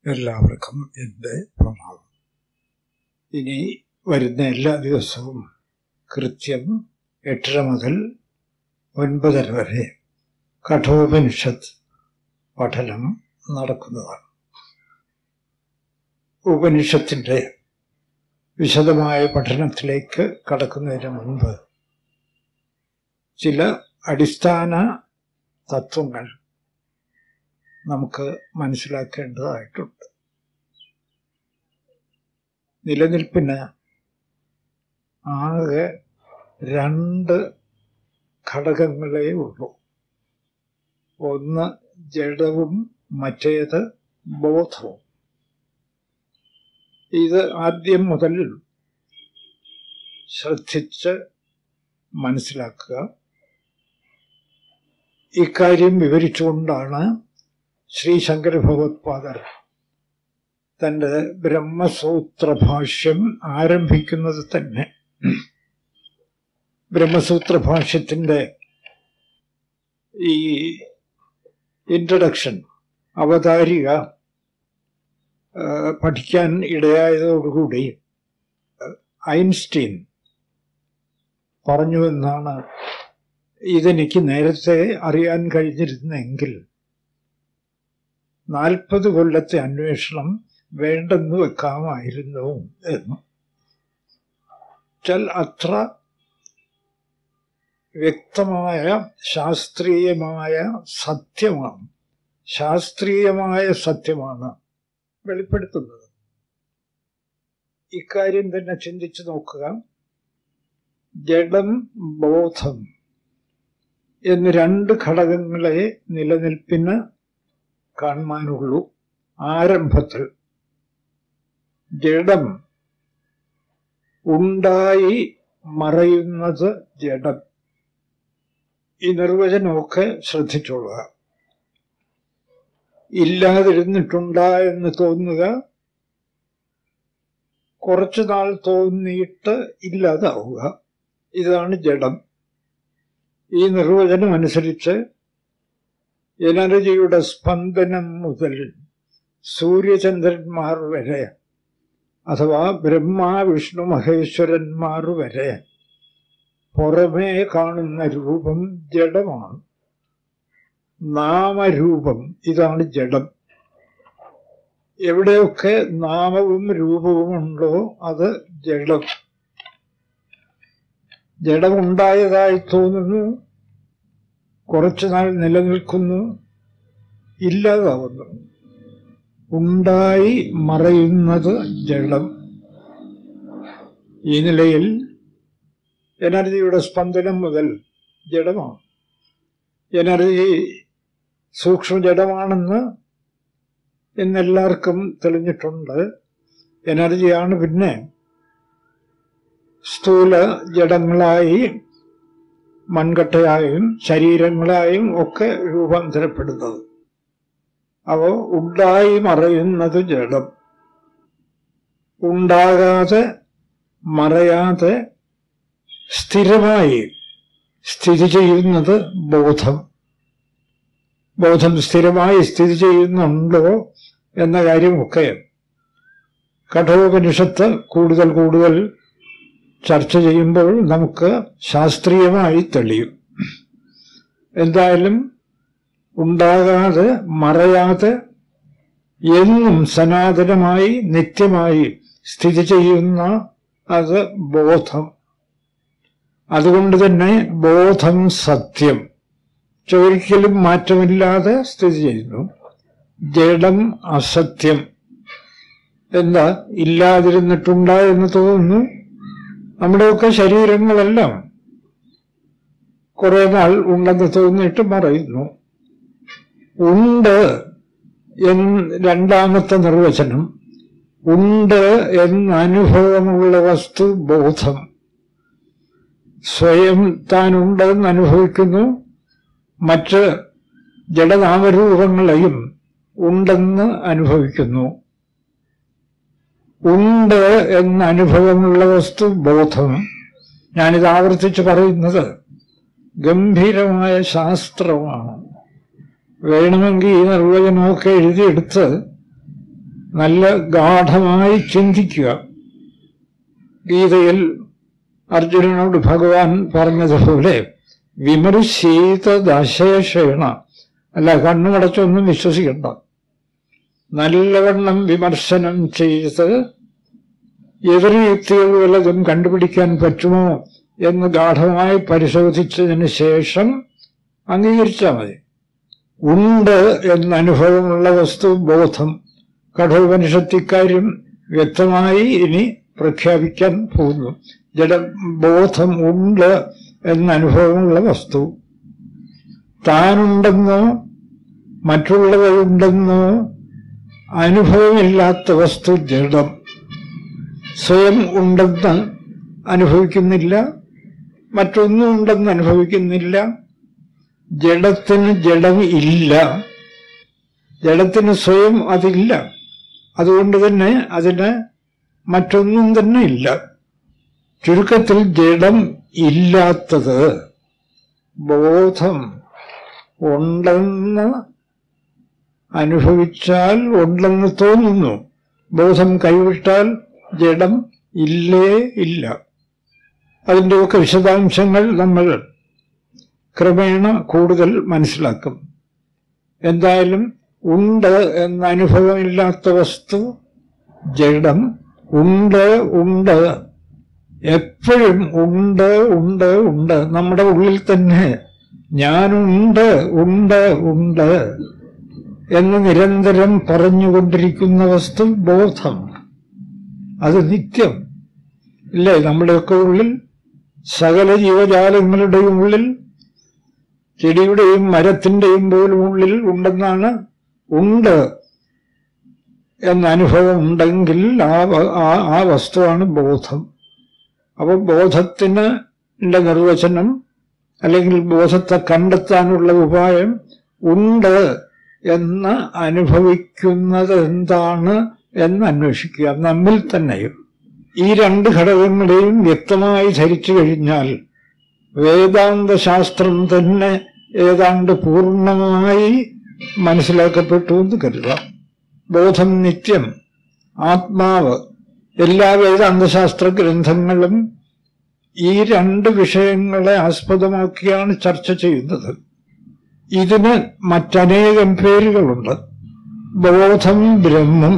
എല്ലാവർക്കും എൻ്റെ പ്രണാമം ഇനി വരുന്ന എല്ലാ ദിവസവും കൃത്യം എട്ടര മുതൽ ഒൻപതര വരെ കഠോപനിഷത്ത് പഠനം നടക്കുന്നതാണ് ഉപനിഷത്തിൻ്റെ വിശദമായ പഠനത്തിലേക്ക് കടക്കുന്നതിന് മുൻപ് ചില അടിസ്ഥാന തത്വങ്ങൾ നമുക്ക് മനസ്സിലാക്കേണ്ടതായിട്ടുണ്ട് നിലനിൽപ്പിന് ആകെ രണ്ട് ഘടകങ്ങളേ ഉള്ളൂ ഒന്ന് ജഡവും മറ്റേത് ബോധവും ഇത് ആദ്യം മുതൽ ശ്രദ്ധിച്ച് മനസ്സിലാക്കുക ഇക്കാര്യം വിവരിച്ചുകൊണ്ടാണ് ശ്രീ ശങ്കര ഭഗവത്പാദർ തന്റെ ബ്രഹ്മസൂത്ര ഭാഷ്യം ആരംഭിക്കുന്നത് തന്നെ ബ്രഹ്മസൂത്ര ഭാഷ്യത്തിന്റെ ഈ ഇൻട്രഡക്ഷൻ അവതാരിക പഠിക്കാൻ ഇടയായതോടുകൂടി ഐൻസ്റ്റീൻ പറഞ്ഞു എന്നാണ് ഇതെനിക്ക് നേരത്തെ അറിയാൻ കഴിഞ്ഞിരുന്നെങ്കിൽ നാൽപ്പത് കൊല്ലത്തെ അന്വേഷണം വേണ്ടെന്ന് വെക്കാമായിരുന്നു എന്ന് ചൽ അത്ര വ്യക്തമായ ശാസ്ത്രീയമായ സത്യമാണ് ശാസ്ത്രീയമായ സത്യമാണ് വെളിപ്പെടുത്തുന്നത് ഇക്കാര്യം തന്നെ ചിന്തിച്ചു നോക്കുക ജഡം ബോധം എന്ന് രണ്ട് ഘടകങ്ങളെ നിലനിൽപ്പിന് കാണുവാനുള്ളൂ ആരംഭത്തിൽ ജഡം ഉണ്ടായി മറയുന്നത് ജഡം ഈ നിർവചനമൊക്കെ ശ്രദ്ധിച്ചോളുക ഇല്ലാതിരുന്നിട്ടുണ്ടാ എന്ന് തോന്നുക കുറച്ചു നാൾ തോന്നിയിട്ട് ഇല്ലാതാവുക ഇതാണ് ജഡം ഈ നിർവചനം അനുസരിച്ച് എനർജിയുടെ സ്പന്ദനം മുതൽ സൂര്യചന്ദ്രന്മാർ വരെ അഥവാ ബ്രഹ്മ വിഷ്ണു മഹേശ്വരന്മാർ വരെ പുറമേ കാണുന്ന രൂപം ജഡമാണ് നാമരൂപം ഇതാണ് ജഡം എവിടെയൊക്കെ നാമവും രൂപവും ഉണ്ടോ അത് ജഡം ജഡമുണ്ടായതായി തോന്നുന്നു കുറച്ചുനാൾ നിലനിൽക്കുന്നു ഇല്ലാതാവുന്നു ഉണ്ടായി മറയുന്നത് ജഡം ഈ നിലയിൽ എനർജിയുടെ സ്പന്ദനം മുതൽ ജഡമാണ് എനർജി സൂക്ഷ്മജഡമാണെന്ന് എന്നെല്ലാവർക്കും തെളിഞ്ഞിട്ടുണ്ട് എനർജിയാണ് പിന്നെ സ്ഥൂല ജഡങ്ങളായി മൺകട്ടയായും ശരീരങ്ങളായും ഒക്കെ രൂപാന്തരപ്പെടുന്നത് അവ ഉണ്ടായി മറയുന്നത് ജഡം ഉണ്ടാകാതെ മറയാതെ സ്ഥിരമായി സ്ഥിതി ചെയ്യുന്നത് ബോധം ബോധം സ്ഥിരമായി സ്ഥിതി ചെയ്യുന്നുണ്ടോ എന്ന കാര്യമൊക്കെ കഠോപനിഷത്ത് കൂടുതൽ കൂടുതൽ ചർച്ച ചെയ്യുമ്പോൾ നമുക്ക് ശാസ്ത്രീയമായി തെളിയും എന്തായാലും ഉണ്ടാകാതെ മറയാതെ എന്നും സനാതനമായി നിത്യമായി സ്ഥിതി ചെയ്യുന്ന അത് ബോധം അതുകൊണ്ട് തന്നെ ബോധം സത്യം ഒരിക്കലും മാറ്റമില്ലാതെ സ്ഥിതി ചെയ്യുന്നു ജഡം അസത്യം എന്താ ഇല്ലാതിരുന്നിട്ടുണ്ടാ എന്ന് തോന്നുന്നു നമ്മുടെയൊക്കെ ശരീരങ്ങളെല്ലാം കുറെ നാൾ ഉണ്ടെന്ന് തോന്നിയിട്ട് മറയുന്നു ഉണ്ട് എന്ന് രണ്ടാമത്തെ നിർവചനം ഉണ്ട് എന്ന അനുഭവമുള്ള വസ്തു ബോധം സ്വയം താനുണ്ടെന്ന് അനുഭവിക്കുന്നു മറ്റ് ജഡനാമരൂപങ്ങളെയും ഉണ്ടെന്ന് അനുഭവിക്കുന്നു ഉണ്ട് എന്ന അനുഭവമുള്ള വസ്തു ബോധം ഞാനിത് ആവർത്തിച്ച് പറയുന്നത് ഗംഭീരമായ ശാസ്ത്രമാണ് വേണമെങ്കിൽ ഈ നിർവചനമൊക്കെ എഴുതിയെടുത്ത് നല്ല ഗാഠമായി ചിന്തിക്കുക ഗീതയിൽ അർജുനനോട് ഭഗവാൻ പറഞ്ഞതുപോലെ വിമർശീത ദശേഷേണ അല്ല കണ്ണുമടച്ചൊന്നും വിശ്വസിക്കണ്ട നല്ലവണ്ണം വിമർശനം ചെയ്ത് എതിർയുക്തികൾ വല്ലതും കണ്ടുപിടിക്കാൻ പറ്റുമോ എന്ന് ഗാഠമായി പരിശോധിച്ചതിന് ശേഷം അംഗീകരിച്ചാൽ മതി ഉണ്ട് എന്ന അനുഭവമുള്ള വസ്തു ബോധം കഠോപനിഷത്ത് ഇക്കാര്യം വ്യക്തമായി ഇനി പ്രഖ്യാപിക്കാൻ പോകുന്നു ജഡബോധം ഉണ്ട് എന്ന അനുഭവമുള്ള വസ്തു താനുണ്ടെന്നോ മറ്റുള്ളവരുണ്ടെന്നോ അനുഭവമില്ലാത്ത വസ്തു ജഡം സ്വയം ഉണ്ടെന്ന് അനുഭവിക്കുന്നില്ല മറ്റൊന്നും ഉണ്ടെന്ന് അനുഭവിക്കുന്നില്ല ജഡത്തിന് ജഡം ഇല്ല ജഡത്തിന് സ്വയം അതില്ല അതുകൊണ്ട് തന്നെ അതിന് മറ്റൊന്നും തന്നെ ഇല്ല ചുരുക്കത്തിൽ ജഡം ഇല്ലാത്തത് ബോധം ഉണ്ടെന്ന് അനുഭവിച്ചാൽ ഉണ്ടെന്ന് തോന്നുന്നു ബോധം കൈവിട്ടാൽ ജഡം ഇല്ലേ ഇല്ല അതിൻ്റെയൊക്കെ വിശദാംശങ്ങൾ നമ്മൾ ക്രമേണ കൂടുതൽ മനസ്സിലാക്കും എന്തായാലും ഉണ്ട് എന്ന അനുഭവമില്ലാത്ത വസ്തു ജഡം ഉണ്ട് ഉണ്ട് എപ്പോഴും ഉണ്ട് ഉണ്ട് ഉണ്ട് നമ്മുടെ ഉള്ളിൽ തന്നെ ഞാനുണ്ട് ഉണ്ട് ഉണ്ട് എന്ന് നിരന്തരം പറഞ്ഞുകൊണ്ടിരിക്കുന്ന വസ്തു ബോധം അത് നിത്യം ഇല്ലേ നമ്മുടെയൊക്കെ ഉള്ളിൽ സകല ജീവജാലങ്ങളുടെയും ഉള്ളിൽ ചെടിയുടെയും മരത്തിന്റെയും പോലും ഉള്ളിൽ ഉണ്ടെന്നാണ് ഉണ്ട് എന്ന അനുഭവം ഉണ്ടെങ്കിൽ ആ വ- ആ- ആ വസ്തുവാണ് ബോധം അപ്പോൾ ബോധത്തിന് ന്റെ നിർവചനം അല്ലെങ്കിൽ ബോധത്തെ കണ്ടെത്താനുള്ള ഉപായം ഉണ്ട് എന്ന് അനുഭവിക്കുന്നത് എന്താണ് എന്ന് അന്വേഷിക്കുക നമ്മിൽ തന്നെയും ഈ രണ്ട് ഘടകങ്ങളെയും വ്യക്തമായി ധരിച്ചു കഴിഞ്ഞാൽ വേദാന്ത ശാസ്ത്രം തന്നെ ഏതാണ്ട് പൂർണ്ണമായി മനസ്സിലാക്കപ്പെട്ടു എന്ന് കരുതാം ബോധം നിത്യം ആത്മാവ് എല്ലാ വേദാന്തശാസ്ത്ര ഗ്രന്ഥങ്ങളും ഈ രണ്ട് വിഷയങ്ങളെ ആസ്പദമാക്കിയാണ് ചർച്ച ചെയ്യുന്നത് ഇതിന് മറ്റനേകം പേരുകളുണ്ട് ബോധം ബ്രഹ്മം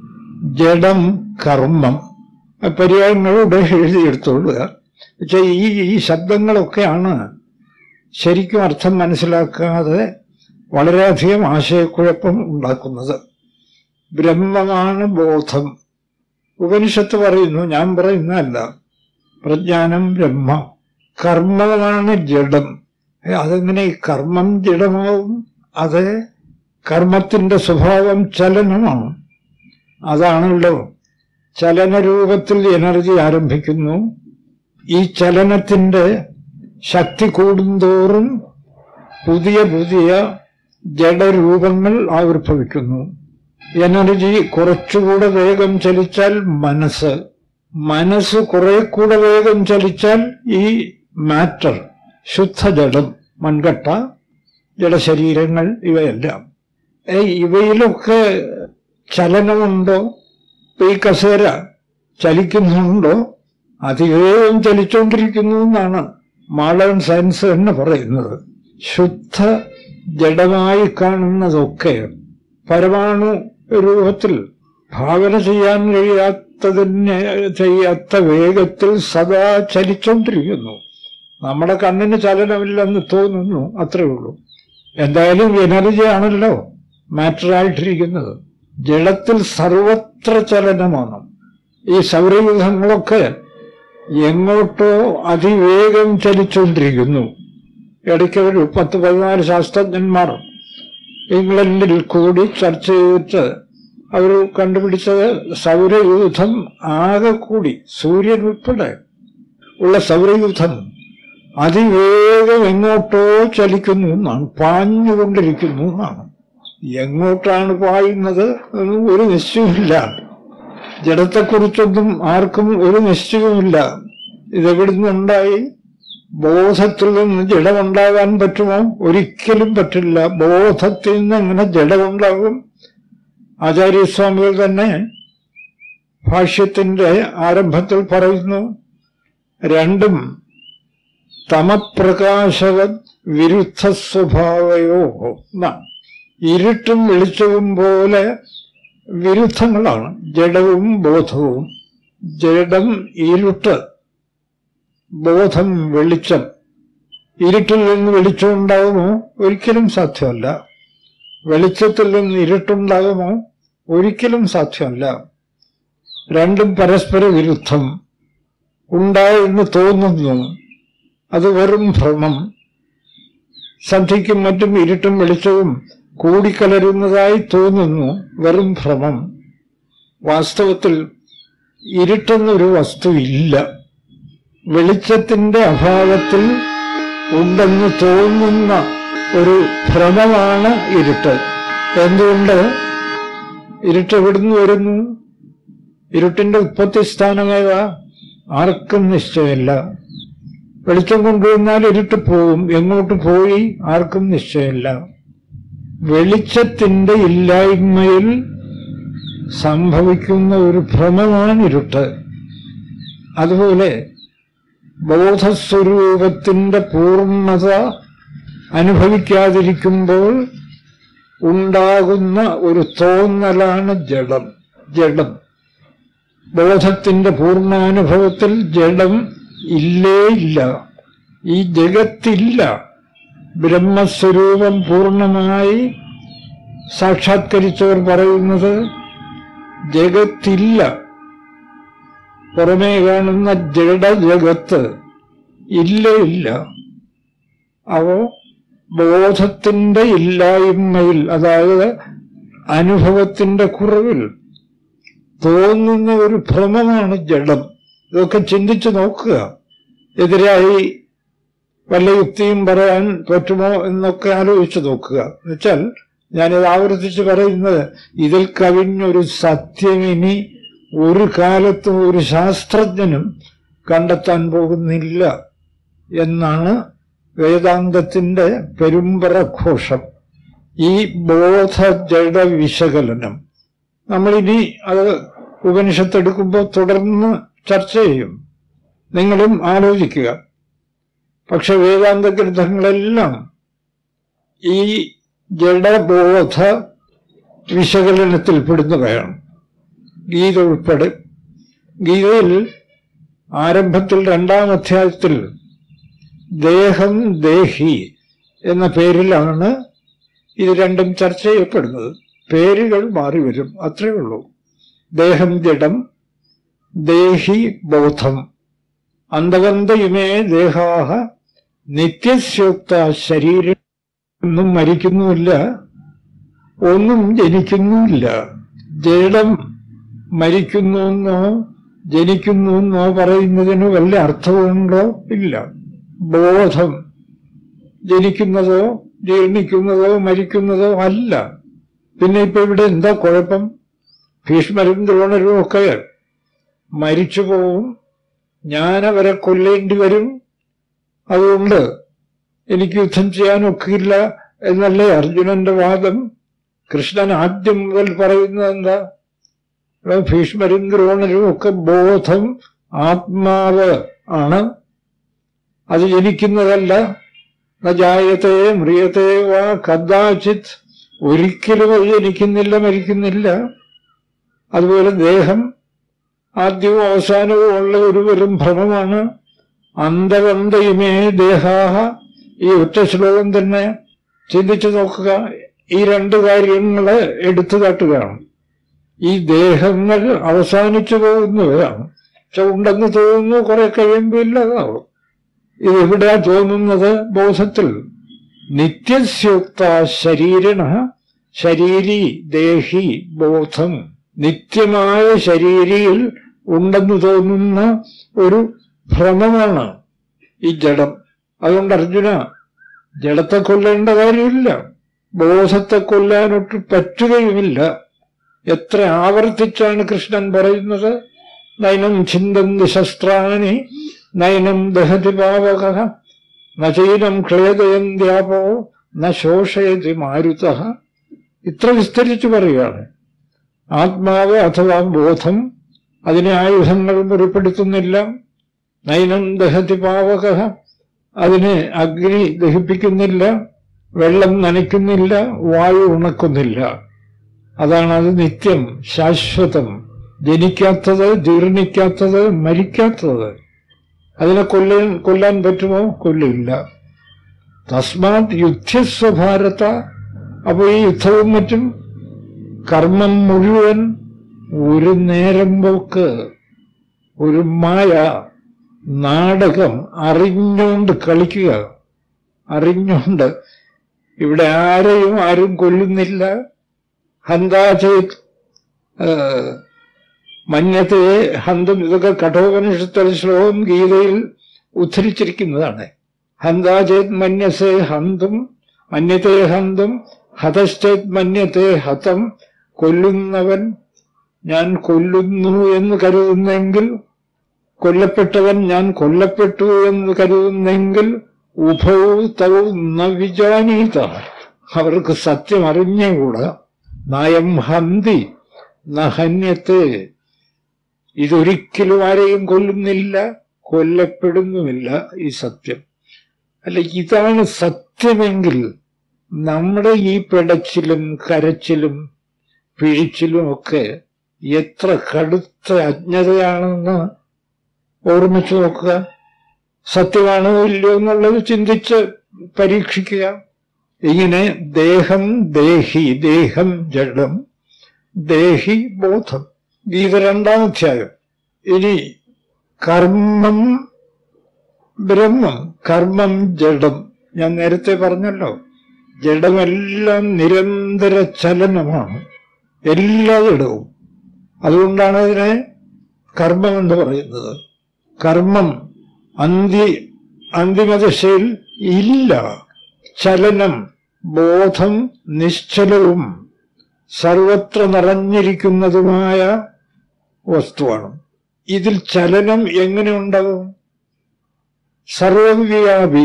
ജഡം കർമ്മം ആ പര്യായങ്ങളോട് എഴുതിയെടുത്തോളുക പക്ഷെ ഈ ഈ ശബ്ദങ്ങളൊക്കെയാണ് ശരിക്കും അർത്ഥം മനസ്സിലാക്കാതെ വളരെയധികം ആശയക്കുഴപ്പം ഉണ്ടാക്കുന്നത് ബ്രഹ്മമാണ് ബോധം ഉപനിഷത്ത് പറയുന്നു ഞാൻ പറയുന്നതല്ല പ്രജ്ഞാനം ബ്രഹ്മ കർമ്മമാണ് ജഡം ഏ, അതെങ്ങനെ ഈ കർമ്മം ജഡമാവും അത് കർമ്മത്തിന്റെ സ്വഭാവം ചലനമാണ് അതാണല്ലോ ചലനരൂപത്തിൽ എനർജി ആരംഭിക്കുന്നു ഈ ചലനത്തിന്റെ ശക്തി കൂടുന്തോറും പുതിയ പുതിയ ജഡരൂപങ്ങൾ ആവിർഭവിക്കുന്നു എനർജി കുറച്ചുകൂടെ വേഗം ചലിച്ചാൽ മനസ്സ് മനസ്സ് കുറെ കൂടെ വേഗം ചലിച്ചാൽ ഈ മാറ്റർ ശുദ്ധജഡം മൺകട്ട ജഡശരീരങ്ങൾ ഇവയെല്ലാം ഏ, ഇവയിലൊക്കെ ചലനമുണ്ടോ ഇപ്പൊ ഈ കസേര ചലിക്കുന്നുണ്ടോ അതിവേഗം ചലിച്ചുകൊണ്ടിരിക്കുന്നു എന്നാണ് മോഡേൺ സയൻസ് തന്നെ പറയുന്നത് ശുദ്ധ ജഡമായി കാണുന്നതൊക്കെ പരമാണു രൂപത്തിൽ ഭാവന ചെയ്യാൻ കഴിയാത്തതിന് ചെയ്യാത്ത വേഗത്തിൽ സദാ ചലിച്ചുകൊണ്ടിരിക്കുന്നു നമ്മുടെ കണ്ണിന് ചലനമില്ലെന്ന് തോന്നുന്നു അത്രേ ഉള്ളൂ എന്തായാലും എനർജി ആണല്ലോ മാറ്ററായിട്ടിരിക്കുന്നത് ജലത്തിൽ സർവത്ര ചലനമാണ് ഈ സൗരയൂഥങ്ങളൊക്കെ എങ്ങോട്ടോ അതിവേഗം ചലിച്ചുകൊണ്ടിരിക്കുന്നു ഇടയ്ക്ക് ഒരു പത്ത് പതിനാല് ശാസ്ത്രജ്ഞന്മാർ ഇംഗ്ലണ്ടിൽ കൂടി ചർച്ച ചെയ്തിട്ട് അവർ കണ്ടുപിടിച്ചത് സൗരയൂഥം ആകെ കൂടി സൂര്യൻ ഉൾപ്പെടെ ഉള്ള സൗരയൂഥം അതിവേഗം എങ്ങോട്ടോ ചലിക്കുന്നു എന്നാണ് പാഞ്ഞുകൊണ്ടിരിക്കുന്നു എന്നാണ് എങ്ങോട്ടാണ് പായുന്നത് എന്ന് ഒരു നിശ്ചയമില്ല ജഡത്തെക്കുറിച്ചൊന്നും ആർക്കും ഒരു നിശ്ചയവുമില്ല ഇതെവിടുന്നുണ്ടായി ബോധത്തിൽ നിന്ന് ജഡമുണ്ടാകാൻ പറ്റുമോ ഒരിക്കലും പറ്റില്ല ബോധത്തിൽ നിന്ന് എങ്ങനെ ജഡമുണ്ടാകും ആചാര്യസ്വാമികൾ തന്നെ ഭാഷ്യത്തിന്റെ ആരംഭത്തിൽ പറയുന്നു രണ്ടും തമപ്രകാശക വിരുദ്ധ സ്വഭാവയോ എന്നാണ് ഇരുട്ടും വെളിച്ചവും പോലെ വിരുദ്ധങ്ങളാണ് ജഡവും ബോധവും ജഡം ഇരുട്ട് ബോധം വെളിച്ചം ഇരുട്ടിൽ നിന്ന് വെളിച്ചം ഉണ്ടാകുമോ ഒരിക്കലും സാധ്യമല്ല വെളിച്ചത്തിൽ നിന്ന് ഇരുട്ടുണ്ടാകുമോ ഒരിക്കലും സാധ്യമല്ല രണ്ടും പരസ്പര വിരുദ്ധം ഉണ്ടായെന്ന് തോന്നുന്നു അത് വെറും ഭ്രമം സന്ധ്യയ്ക്കും മറ്റും ഇരുട്ടും വെളിച്ചവും കൂടിക്കലരുന്നതായി തോന്നുന്നു വെറും ഭ്രമം വാസ്തവത്തിൽ ഇരുട്ടെന്നൊരു വസ്തു ഇല്ല വെളിച്ചത്തിന്റെ അഭാവത്തിൽ ഉണ്ടെന്ന് തോന്നുന്ന ഒരു ഭ്രമമാണ് ഇരുട്ട് എന്തുകൊണ്ട് ഇരുട്ട് എവിടുന്ന് വരുന്നു ഇരുട്ടിന്റെ ഉത്പത്തി സ്ഥാനമേവ ആർക്കും നിശ്ചയമില്ല വെളിച്ചം കൊണ്ടുവന്നാൽ ഇരുട്ട് പോകും എങ്ങോട്ട് പോയി ആർക്കും നിശ്ചയമില്ല വെളിച്ചത്തിന്റെ ഇല്ലായ്മയിൽ സംഭവിക്കുന്ന ഒരു ഭ്രമമാണ് ഇരുട്ട് അതുപോലെ ബോധസ്വരൂപത്തിന്റെ പൂർണ്ണത അനുഭവിക്കാതിരിക്കുമ്പോൾ ഉണ്ടാകുന്ന ഒരു തോന്നലാണ് ജഡം ജഡം ബോധത്തിന്റെ പൂർണ്ണാനുഭവത്തിൽ ജഡം ഇല്ലേ ഇല്ല ഈ ജഗത്തില്ല ബ്രഹ്മസ്വരൂപം പൂർണ്ണമായി സാക്ഷാത്കരിച്ചവർ പറയുന്നത് ജഗത്തില്ല പുറമേ കാണുന്ന ജഡജഗത്ത് ഇല്ല ഇല്ല അവ ബോധത്തിന്റെ ഇല്ലായ്മയിൽ അതായത് അനുഭവത്തിന്റെ കുറവിൽ തോന്നുന്ന ഒരു ഭ്രമമാണ് ജഡം ഇതൊക്കെ ചിന്തിച്ചു നോക്കുക എതിരായി വല്ല യുക്തിയും പറയാൻ പറ്റുമോ എന്നൊക്കെ ആലോചിച്ചു നോക്കുക എന്നുവെച്ചാൽ ഞാനിത് ആവർത്തിച്ച് പറയുന്നത് ഇതിൽ കവിഞ്ഞൊരു സത്യം ഇനി ഒരു കാലത്തും ഒരു ശാസ്ത്രജ്ഞനും കണ്ടെത്താൻ പോകുന്നില്ല എന്നാണ് വേദാന്തത്തിന്റെ പെരുമ്പറ ഘോഷം ഈ ബോധ ജഡ വിശകലനം നമ്മളിനി അത് ഉപനിഷത്തെടുക്കുമ്പോൾ തുടർന്ന് ചർച്ച ചെയ്യും നിങ്ങളും ആലോചിക്കുക പക്ഷെ വേദാന്ത ഗ്രന്ഥങ്ങളെല്ലാം ഈ ജഡബോധ വിശകലനത്തിൽ പെടുന്നവയാണ് ഗീത ഉൾപ്പെടെ ഗീതയിൽ ആരംഭത്തിൽ രണ്ടാം അധ്യായത്തിൽ ദേഹം ദേഹി എന്ന പേരിലാണ് ഇത് രണ്ടും ചർച്ച ചെയ്യപ്പെടുന്നത് പേരുകൾ മാറി വരും അത്രയേ ഉള്ളൂ ദേഹം ജഡം ദേഹി ബോധം അന്തവന്തയുമേ ദേഹാഹ നിത്യസ്യോക്ത ശരീരം ഒന്നും മരിക്കുന്നുമില്ല ഒന്നും ജനിക്കുന്നുമില്ല ജഡം മരിക്കുന്നുവെന്നോ ജനിക്കുന്നുവെന്നോ പറയുന്നതിന് വല്ല അർത്ഥമുണ്ടോ ഇല്ല ബോധം ജനിക്കുന്നതോ ജീർണിക്കുന്നതോ മരിക്കുന്നതോ അല്ല പിന്നെ ഇപ്പൊ ഇവിടെ എന്താ കുഴപ്പം ഭീഷ്മരും ദ്രോണരും ഒക്കെ മരിച്ചു പോവും ഞാനവരെ കൊല്ലേണ്ടി വരും അതുകൊണ്ട് എനിക്ക് യുദ്ധം ചെയ്യാനൊക്കില്ല എന്നല്ലേ അർജുനന്റെ വാദം കൃഷ്ണൻ ആദ്യം മുതൽ പറയുന്നത് എന്താ ഇവിടെ ഭീഷ്മരും ദ്രോണരും ഒക്കെ ബോധം ആത്മാവ് ആണ് അത് ജനിക്കുന്നതല്ല നജായത്തെ മ്രിയത്തെ വാ കഥാചിത് ഒരിക്കലും അത് ജനിക്കുന്നില്ല മരിക്കുന്നില്ല അതുപോലെ ദേഹം ആദ്യവും അവസാനവും ഉള്ള ഒരു വെറും ഭ്രമമാണ് അന്തവന്തയുമേ ദേഹാഹ ഈ ഒറ്റ ശ്ലോകം തന്നെ ചിന്തിച്ചു നോക്കുക ഈ രണ്ട് കാര്യങ്ങള് എടുത്തു കാട്ടുകയാണ് ഈ ദേഹങ്ങൾ അവസാനിച്ചു പോകുന്നവരാണ് പക്ഷെ ഉണ്ടെന്ന് തോന്നുന്നു കുറെ കഴിയുമ്പോൾ ഇല്ലാതാവും ഇത് എവിടെയാ തോന്നുന്നത് ബോധത്തിൽ നിത്യസ്യുക്ത ശരീരണ ശരീരി ദേഹി ബോധം നിത്യമായ ശരീരിയിൽ ഉണ്ടെന്ന് തോന്നുന്ന ഒരു ഭ്രമമാണ് ഈ ജഡം അതുകൊണ്ട് അർജുന ജഡത്തെ കൊല്ലേണ്ട കാര്യമില്ല ബോധത്തെ കൊല്ലാനൊട്ട് പറ്റുകയുമില്ല എത്ര ആവർത്തിച്ചാണ് കൃഷ്ണൻ പറയുന്നത് നൈനം ചിന്തന്തി ശസ്ത്രാണി നൈനം ദഹതി പാവക നചൈനം ക്ലേദയന്ത്യാപോ ന ശോഷയതി മാരുത ഇത്ര വിസ്തരിച്ചു പറയുകയാണ് ആത്മാവ് അഥവാ ബോധം അതിനെ ആയുധങ്ങൾ മുറിപ്പെടുത്തുന്നില്ല നൈനം ദഹതി പാവക അതിനെ അഗ്നി ദഹിപ്പിക്കുന്നില്ല വെള്ളം നനയ്ക്കുന്നില്ല വായു ഉണക്കുന്നില്ല അതാണ് അത് നിത്യം ശാശ്വതം ജനിക്കാത്തത് ജീർണിക്കാത്തത് മരിക്കാത്തത് അതിനെ കൊല്ലാൻ കൊല്ലാൻ പറ്റുമോ കൊല്ലില്ല തസ്മാത് യുദ്ധസ്വഭാരത അപ്പൊ ഈ യുദ്ധവും മറ്റും കർമ്മം മുഴുവൻ ഒരു നേരം പോക്ക് ഒരു മായ നാടകം അറിഞ്ഞുകൊണ്ട് കളിക്കുക അറിഞ്ഞുകൊണ്ട് ഇവിടെ ആരെയും ആരും കൊല്ലുന്നില്ല ഹന്താചേത് മഞ്ഞത്തെ ഹന്തം ഇതൊക്കെ കഠോപനിഷത്തിൽ ശ്ലോകം ഗീതയിൽ ഉദ്ധരിച്ചിരിക്കുന്നതാണ് ഹന്താചേത് മന്യസേ ഹന്തും മന്യത്തെ ഹന്തും ഹതശ്ചേത് മന്യത്തെ ഹതം കൊല്ലുന്നവൻ ഞാൻ കൊല്ലുന്നു എന്ന് കരുതുന്നെങ്കിൽ കൊല്ലപ്പെട്ടവൻ ഞാൻ കൊല്ലപ്പെട്ടു എന്ന് കരുതുന്നെങ്കിൽ ഉഭവും തവും ന വിജാനീത അവർക്ക് സത്യം അറിഞ്ഞുകൂടാ നയം ഹന്തി നഹന്യത്തെ ഇതൊരിക്കലും ആരെയും കൊല്ലുന്നില്ല കൊല്ലപ്പെടുന്നുമില്ല ഈ സത്യം അല്ല ഇതാണ് സത്യമെങ്കിൽ നമ്മുടെ ഈ പിടച്ചിലും കരച്ചിലും പിഴിച്ചിലും ഒക്കെ എത്ര കടുത്ത അജ്ഞതയാണെന്ന് ഓർമ്മിച്ചു നോക്കുക സത്യമാണോ ഇല്ലയോ എന്നുള്ളത് ചിന്തിച്ച് പരീക്ഷിക്കുക ഇങ്ങനെ ദേഹം ദേഹി ദേഹം ജഡം ദേഹി ബോധം ഗീത രണ്ടാം അധ്യായം ഇനി കർമ്മം ബ്രഹ്മം കർമ്മം ജഡം ഞാൻ നേരത്തെ പറഞ്ഞല്ലോ ജഡമെല്ലാം നിരന്തര ചലനമാണ് എല്ലായിടവും അതുകൊണ്ടാണ് അതിനെ കർമ്മം എന്ന് പറയുന്നത് കർമ്മം അന്തി അന്തിമദശയിൽ ഇല്ല ചലനം ബോധം നിശ്ചലവും സർവത്ര നിറഞ്ഞിരിക്കുന്നതുമായ വസ്തുവാണ് ഇതിൽ ചലനം എങ്ങനെ ഉണ്ടാകും സർവവ്യാപി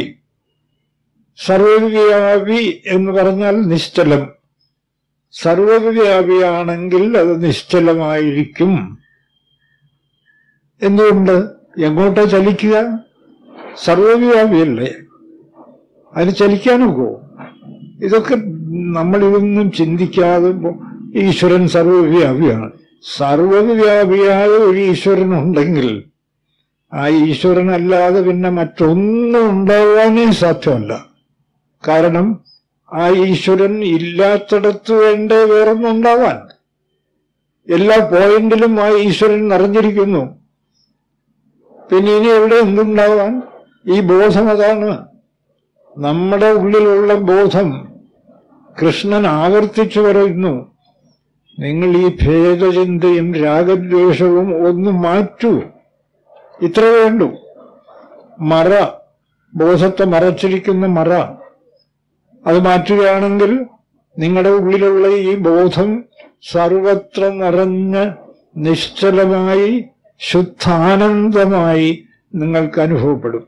സർവവ്യാപി എന്ന് പറഞ്ഞാൽ നിശ്ചലം സർവവ്യാപിയാണെങ്കിൽ അത് നിശ്ചലമായിരിക്കും എന്തുകൊണ്ട് എങ്ങോട്ടാ ചലിക്കുക സർവവ്യാപിയല്ലേ അതിന് ചലിക്കാനൊക്കോ ഇതൊക്കെ നമ്മളിതൊന്നും ചിന്തിക്കാതെ ഈശ്വരൻ സർവവ്യാപിയാണ് സർവവ്യാപിയായ ഒരു ഈശ്വരൻ ഉണ്ടെങ്കിൽ ആ ഈശ്വരനല്ലാതെ പിന്നെ മറ്റൊന്നും ഉണ്ടാവാനേ സാധ്യമല്ല കാരണം ആ ഈശ്വരൻ ഇല്ലാത്തിടത്ത് വേണ്ടേ വേറൊന്നും ഉണ്ടാവാൻ എല്ലാ പോയിന്റിലും ആ ഈശ്വരൻ നിറഞ്ഞിരിക്കുന്നു പിന്നെ ഇനി എവിടെ എന്തുണ്ടാവാൻ ഈ ബോധം അതാണ് നമ്മുടെ ഉള്ളിലുള്ള ബോധം കൃഷ്ണൻ ആവർത്തിച്ചു പറയുന്നു നിങ്ങൾ ഈ ഭേദചിന്തയും രാഗദ്വേഷവും ഒന്ന് മാറ്റൂ ഇത്ര വേണ്ടു മറ ബോധത്തെ മറച്ചിരിക്കുന്ന മറ അത് മാറ്റുകയാണെങ്കിൽ നിങ്ങളുടെ ഉള്ളിലുള്ള ഈ ബോധം സർവത്ര നിറഞ്ഞ് നിശ്ചലമായി ശുദ്ധാനന്ദമായി നിങ്ങൾക്ക് അനുഭവപ്പെടും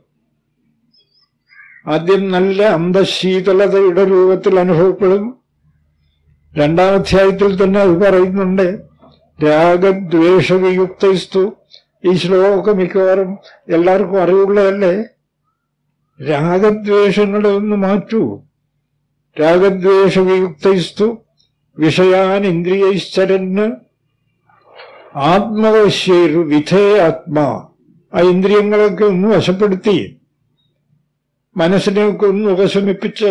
ആദ്യം നല്ല അന്തശീതളതയുടെ രൂപത്തിൽ അനുഭവപ്പെടും രണ്ടാം അധ്യായത്തിൽ തന്നെ അത് പറയുന്നുണ്ട് രാഗദ്വേഷവിയുക്തസ്തു ഈ ശ്ലോകം മിക്കവാറും എല്ലാവർക്കും അറിവുള്ളതല്ലേ രാഗദ്വേഷങ്ങളെ ഒന്ന് മാറ്റൂ രാഗദ്വേഷവിയുക്തസ്തു വിഷയാൻ ഇന്ദ്രിയൈശ്ചരന് ആത്മവശ്യേരു വിധേ ആത്മാ ആ ഇന്ദ്രിയങ്ങളൊക്കെ ഒന്ന് വശപ്പെടുത്തി മനസ്സിനെയൊക്കെ ഒന്ന് ഉപശമിപ്പിച്ച്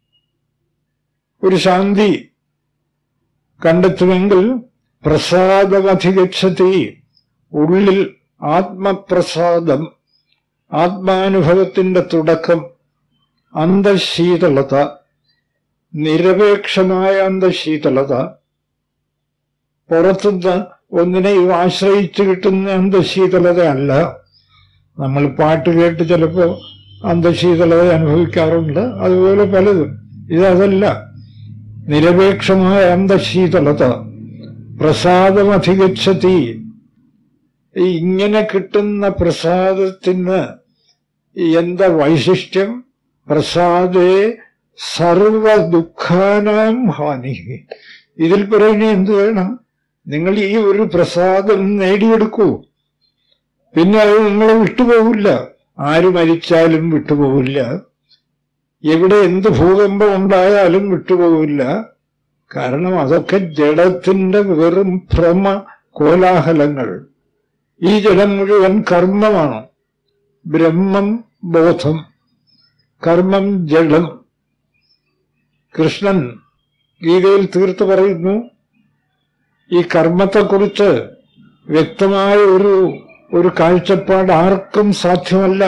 ഒരു ശാന്തി കണ്ടെത്തുമെങ്കിൽ പ്രസാദമധിഗച്ഛതി ഉള്ളിൽ ആത്മപ്രസാദം ആത്മാനുഭവത്തിന്റെ തുടക്കം അന്തശീതളത നിരപേക്ഷമായ അന്തശീതളത പുറത്തുനിന്ന് ഒന്നിനെയും ആശ്രയിച്ചു കിട്ടുന്ന അന്തശീതളതയല്ല നമ്മൾ പാട്ട് കേട്ട് ചിലപ്പോൾ അന്തശീതളത അനുഭവിക്കാറുണ്ട് അതുപോലെ പലതും ഇതല്ല നിരപേക്ഷമായ അന്തശീതളത പ്രസാദമധിഗച്ഛതി ഇങ്ങനെ കിട്ടുന്ന പ്രസാദത്തിന് എന്താ വൈശിഷ്ട്യം പ്രസാദേ സർവ ദുഃഖാനാം ഹാനി ഇതിൽ പറയുന്ന എന്ത് വേണം നിങ്ങൾ ഈ ഒരു പ്രസാദം നേടിയെടുക്കൂ പിന്നെ അത് നിങ്ങളെ വിട്ടുപോകില്ല ആര് മരിച്ചാലും വിട്ടുപോകില്ല എവിടെ എന്ത് ഭൂകമ്പം ഉണ്ടായാലും വിട്ടുപോകില്ല കാരണം അതൊക്കെ ജഡത്തിന്റെ വെറും ഭ്രമ കോലാഹലങ്ങൾ ഈ ജഡം മുഴുവൻ കർമ്മമാണ് ബ്രഹ്മം ബോധം കർമ്മം ജഡം കൃഷ്ണൻ ഗീതയിൽ തീർത്ത് പറയുന്നു ഈ കർമ്മത്തെക്കുറിച്ച് വ്യക്തമായ ഒരു ഒരു കാഴ്ചപ്പാട് ആർക്കും സാധ്യമല്ല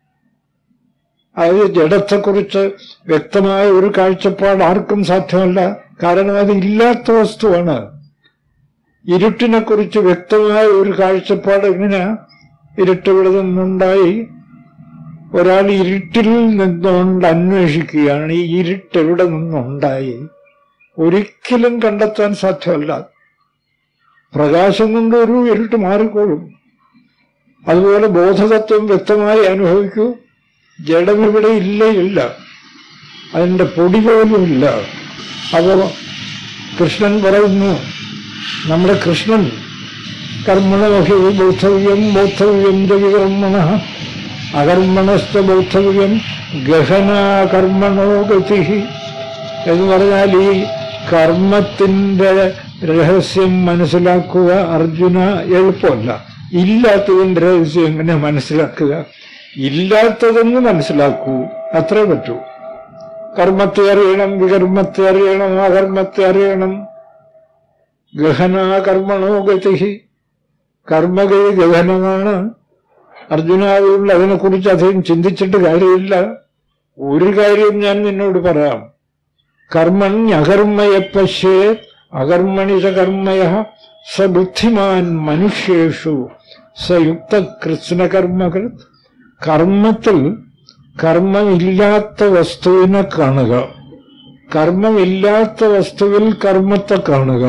അത് ജഡത്തെക്കുറിച്ച് വ്യക്തമായ ഒരു കാഴ്ചപ്പാട് ആർക്കും സാധ്യമല്ല കാരണം അത് ഇല്ലാത്ത വസ്തുവാണ് ഇരുട്ടിനെ കുറിച്ച് വ്യക്തമായ ഒരു കാഴ്ചപ്പാട് എങ്ങനെ ഇരുട്ടിവിടെ നിന്നുണ്ടായി ഒരാൾ ഇരുട്ടിൽ നിന്നുകൊണ്ട് അന്വേഷിക്കുകയാണ് ഈ ഇരുട്ട് എവിടെ നിന്നുണ്ടായി ഒരിക്കലും കണ്ടെത്താൻ സാധ്യമല്ല പ്രകാശം കൊണ്ട് ഒരു ഇരുട്ട് മാറിക്കോളും അതുപോലെ ബോധതത്വം വ്യക്തമായി അനുഭവിക്കൂ ജഡം ഇവിടെ ഇല്ല ഇല്ല അതിൻ്റെ പൊടി പോലും ഇല്ല അപ്പോ കൃഷ്ണൻ പറയുന്നു നമ്മുടെ കൃഷ്ണൻ കർമ്മണമഹി ബോധവ്യം ബോധവ്യം ജവികർമ്മണ അകർമ്മണസ്ഥ ബോധവ്യം ഗഹന കർമ്മണോ ഗതി എന്ന് പറഞ്ഞാൽ ഈ കർമ്മത്തിന്റെ രഹസ്യം മനസ്സിലാക്കുക അർജുന എളുപ്പമല്ല ഇല്ലാത്തതിന്റെ രഹസ്യം എങ്ങനെ മനസ്സിലാക്കുക ഇല്ലാത്തതെന്ന് മനസ്സിലാക്കൂ അത്രേ പറ്റൂ കർമ്മത്തെ അറിയണം വികർമ്മത്തെ അറിയണം അകർമ്മത്തെ അറിയണം ഗഹന കർമ്മണോ ഗതി കർമ്മഗതി ഗഹനമാണ് അർജുനാവുള്ള അതിനെക്കുറിച്ച് അധികം ചിന്തിച്ചിട്ട് കാര്യമില്ല ഒരു കാര്യം ഞാൻ നിന്നോട് പറയാം കർമ്മണ്യകർമ്മയ പശ്യേത് അകർമ്മണി ച കർമ്മയ സ ബുദ്ധിമാൻ മനുഷ്യേഷു സയുക്ത കൃഷ്ണകർമ്മകൾ കർമ്മത്തിൽ കർമ്മമില്ലാത്ത വസ്തുവിനെ കാണുക കർമ്മമില്ലാത്ത വസ്തുവിൽ കർമ്മത്തെ കാണുക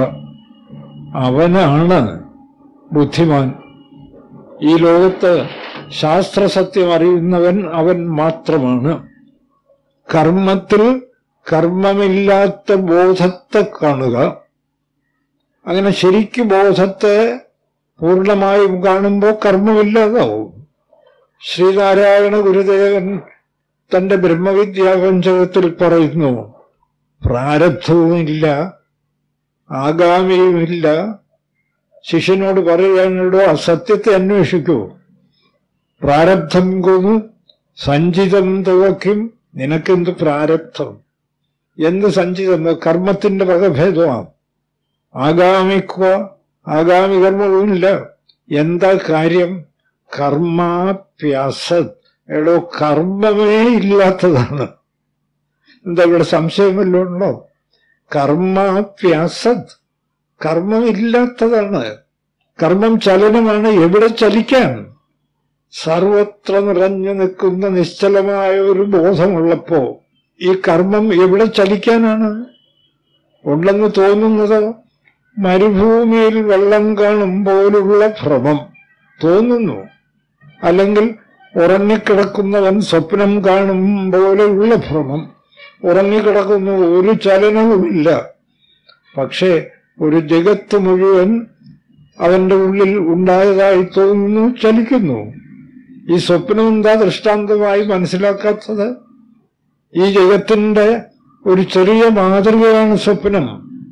അവനാണ് ബുദ്ധിമാൻ ഈ ലോകത്ത് ശാസ്ത്രസത്യം അറിയുന്നവൻ അവൻ മാത്രമാണ് കർമ്മത്തിൽ കർമ്മമില്ലാത്ത ബോധത്തെ കാണുക അങ്ങനെ ശരിക്ക് ബോധത്തെ പൂർണ്ണമായും കാണുമ്പോൾ കർമ്മമില്ലാതാവും ശ്രീനാരായണ ഗുരുദേവൻ തന്റെ ബ്രഹ്മവിദ്യാപഞ്ചകത്തിൽ പറയുന്നു പ്രാരബ്ധവുമില്ല ആഗാമിയുമില്ല ശിഷ്യനോട് പറയാനുള്ളോ അസത്യത്തെ അന്വേഷിക്കൂ പ്രാരബ്ധം കൊന്നു സഞ്ചിതം തുവയ്ക്കും നിനക്കെന്ത് പ്രാരബ്ധം എന്ത് സഞ്ചിതം കർമ്മത്തിന്റെ വകഭേദമാണ് ആഗാമിക്കുക ആഗാമി കർമ്മവുമില്ല എന്താ കാര്യം കർമാപ്യാസത് എടോ കർമ്മമേ ഇല്ലാത്തതാണ് എന്താ ഇവിടെ സംശയം വല്ലതും ഉണ്ടോ കർമാപ്യാസത് കർമ്മമില്ലാത്തതാണ് കർമ്മം ചലനമാണ് എവിടെ ചലിക്കാൻ സർവത്ര നിറഞ്ഞു നിൽക്കുന്ന നിശ്ചലമായ ഒരു ബോധമുള്ളപ്പോ ഈ കർമ്മം എവിടെ ചലിക്കാനാണ് ഉണ്ടെന്ന് തോന്നുന്നത് മരുഭൂമിയിൽ വെള്ളം കാണും പോലുള്ള ഭ്രമം തോന്നുന്നു അല്ലെങ്കിൽ ഉറങ്ങിക്കിടക്കുന്നവൻ സ്വപ്നം കാണും പോലെയുള്ള ഭ്രമം ഉറങ്ങിക്കിടക്കുന്നു ഒരു ചലനവുമില്ല പക്ഷേ ഒരു ജഗത്ത് മുഴുവൻ അവന്റെ ഉള്ളിൽ ഉണ്ടായതായി തോന്നുന്നു ചലിക്കുന്നു ഈ സ്വപ്നം എന്താ ദൃഷ്ടാന്തമായി മനസ്സിലാക്കാത്തത് ഈ ജഗത്തിന്റെ ഒരു ചെറിയ മാതൃകയാണ് സ്വപ്നം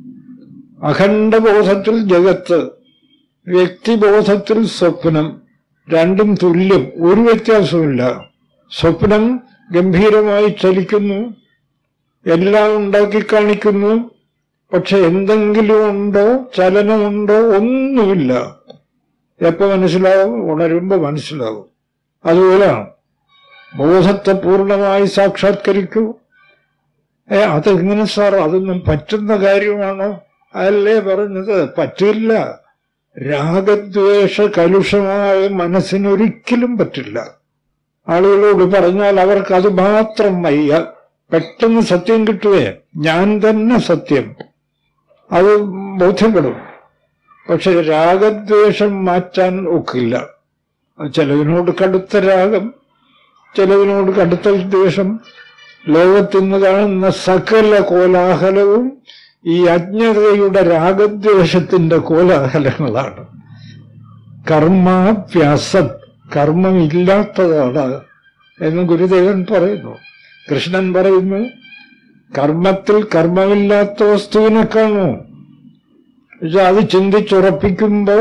അഖണ്ഡബോധത്തിൽ ജഗത്ത് വ്യക്തിബോധത്തിൽ സ്വപ്നം രണ്ടും തുല്യം ഒരു വ്യത്യാസമില്ല സ്വപ്നം ഗംഭീരമായി ചലിക്കുന്നു എല്ലാം ഉണ്ടാക്കി കാണിക്കുന്നു പക്ഷെ എന്തെങ്കിലും ഉണ്ടോ ചലനമുണ്ടോ ഒന്നുമില്ല എപ്പോ മനസ്സിലാവും ഉണരുമ്പോ മനസ്സിലാവും അതുപോലെയാണ് ബോധത്തെ പൂർണ്ണമായി സാക്ഷാത്കരിക്കൂ ഏ അതെങ്ങനെ സാർ അതൊന്നും പറ്റുന്ന കാര്യമാണോ അതല്ലേ പറഞ്ഞത് പറ്റില്ല രാഗദ്വേഷ കലുഷമായ മനസ്സിനൊരിക്കലും പറ്റില്ല ആളുകളോട് പറഞ്ഞാൽ അവർക്ക് അത് മാത്രം വയ്യ പെട്ടെന്ന് സത്യം കിട്ടുവേ ഞാൻ തന്നെ സത്യം അത് ബോധ്യപ്പെടും പക്ഷെ രാഗദ്വേഷം മാറ്റാൻ ഒക്കില്ല ചിലതിനോട് കടുത്ത രാഗം ചിലതിനോട് കടുത്ത ദ്വേഷം ലോകത്തിന്ന് കാണുന്ന സകല കോലാഹലവും ഈ അജ്ഞതയുടെ രാഗദ്വേഷത്തിന്റെ കോലാഹലങ്ങളാണ് കർമാഭ്യാസ കർമ്മമില്ലാത്തതാണ് എന്ന് ഗുരുദേവൻ പറയുന്നു കൃഷ്ണൻ പറയുന്നു കർമ്മത്തിൽ കർമ്മമില്ലാത്ത വസ്തുവിനെ കാണൂ പക്ഷെ അത് ചിന്തിച്ചുറപ്പിക്കുമ്പോ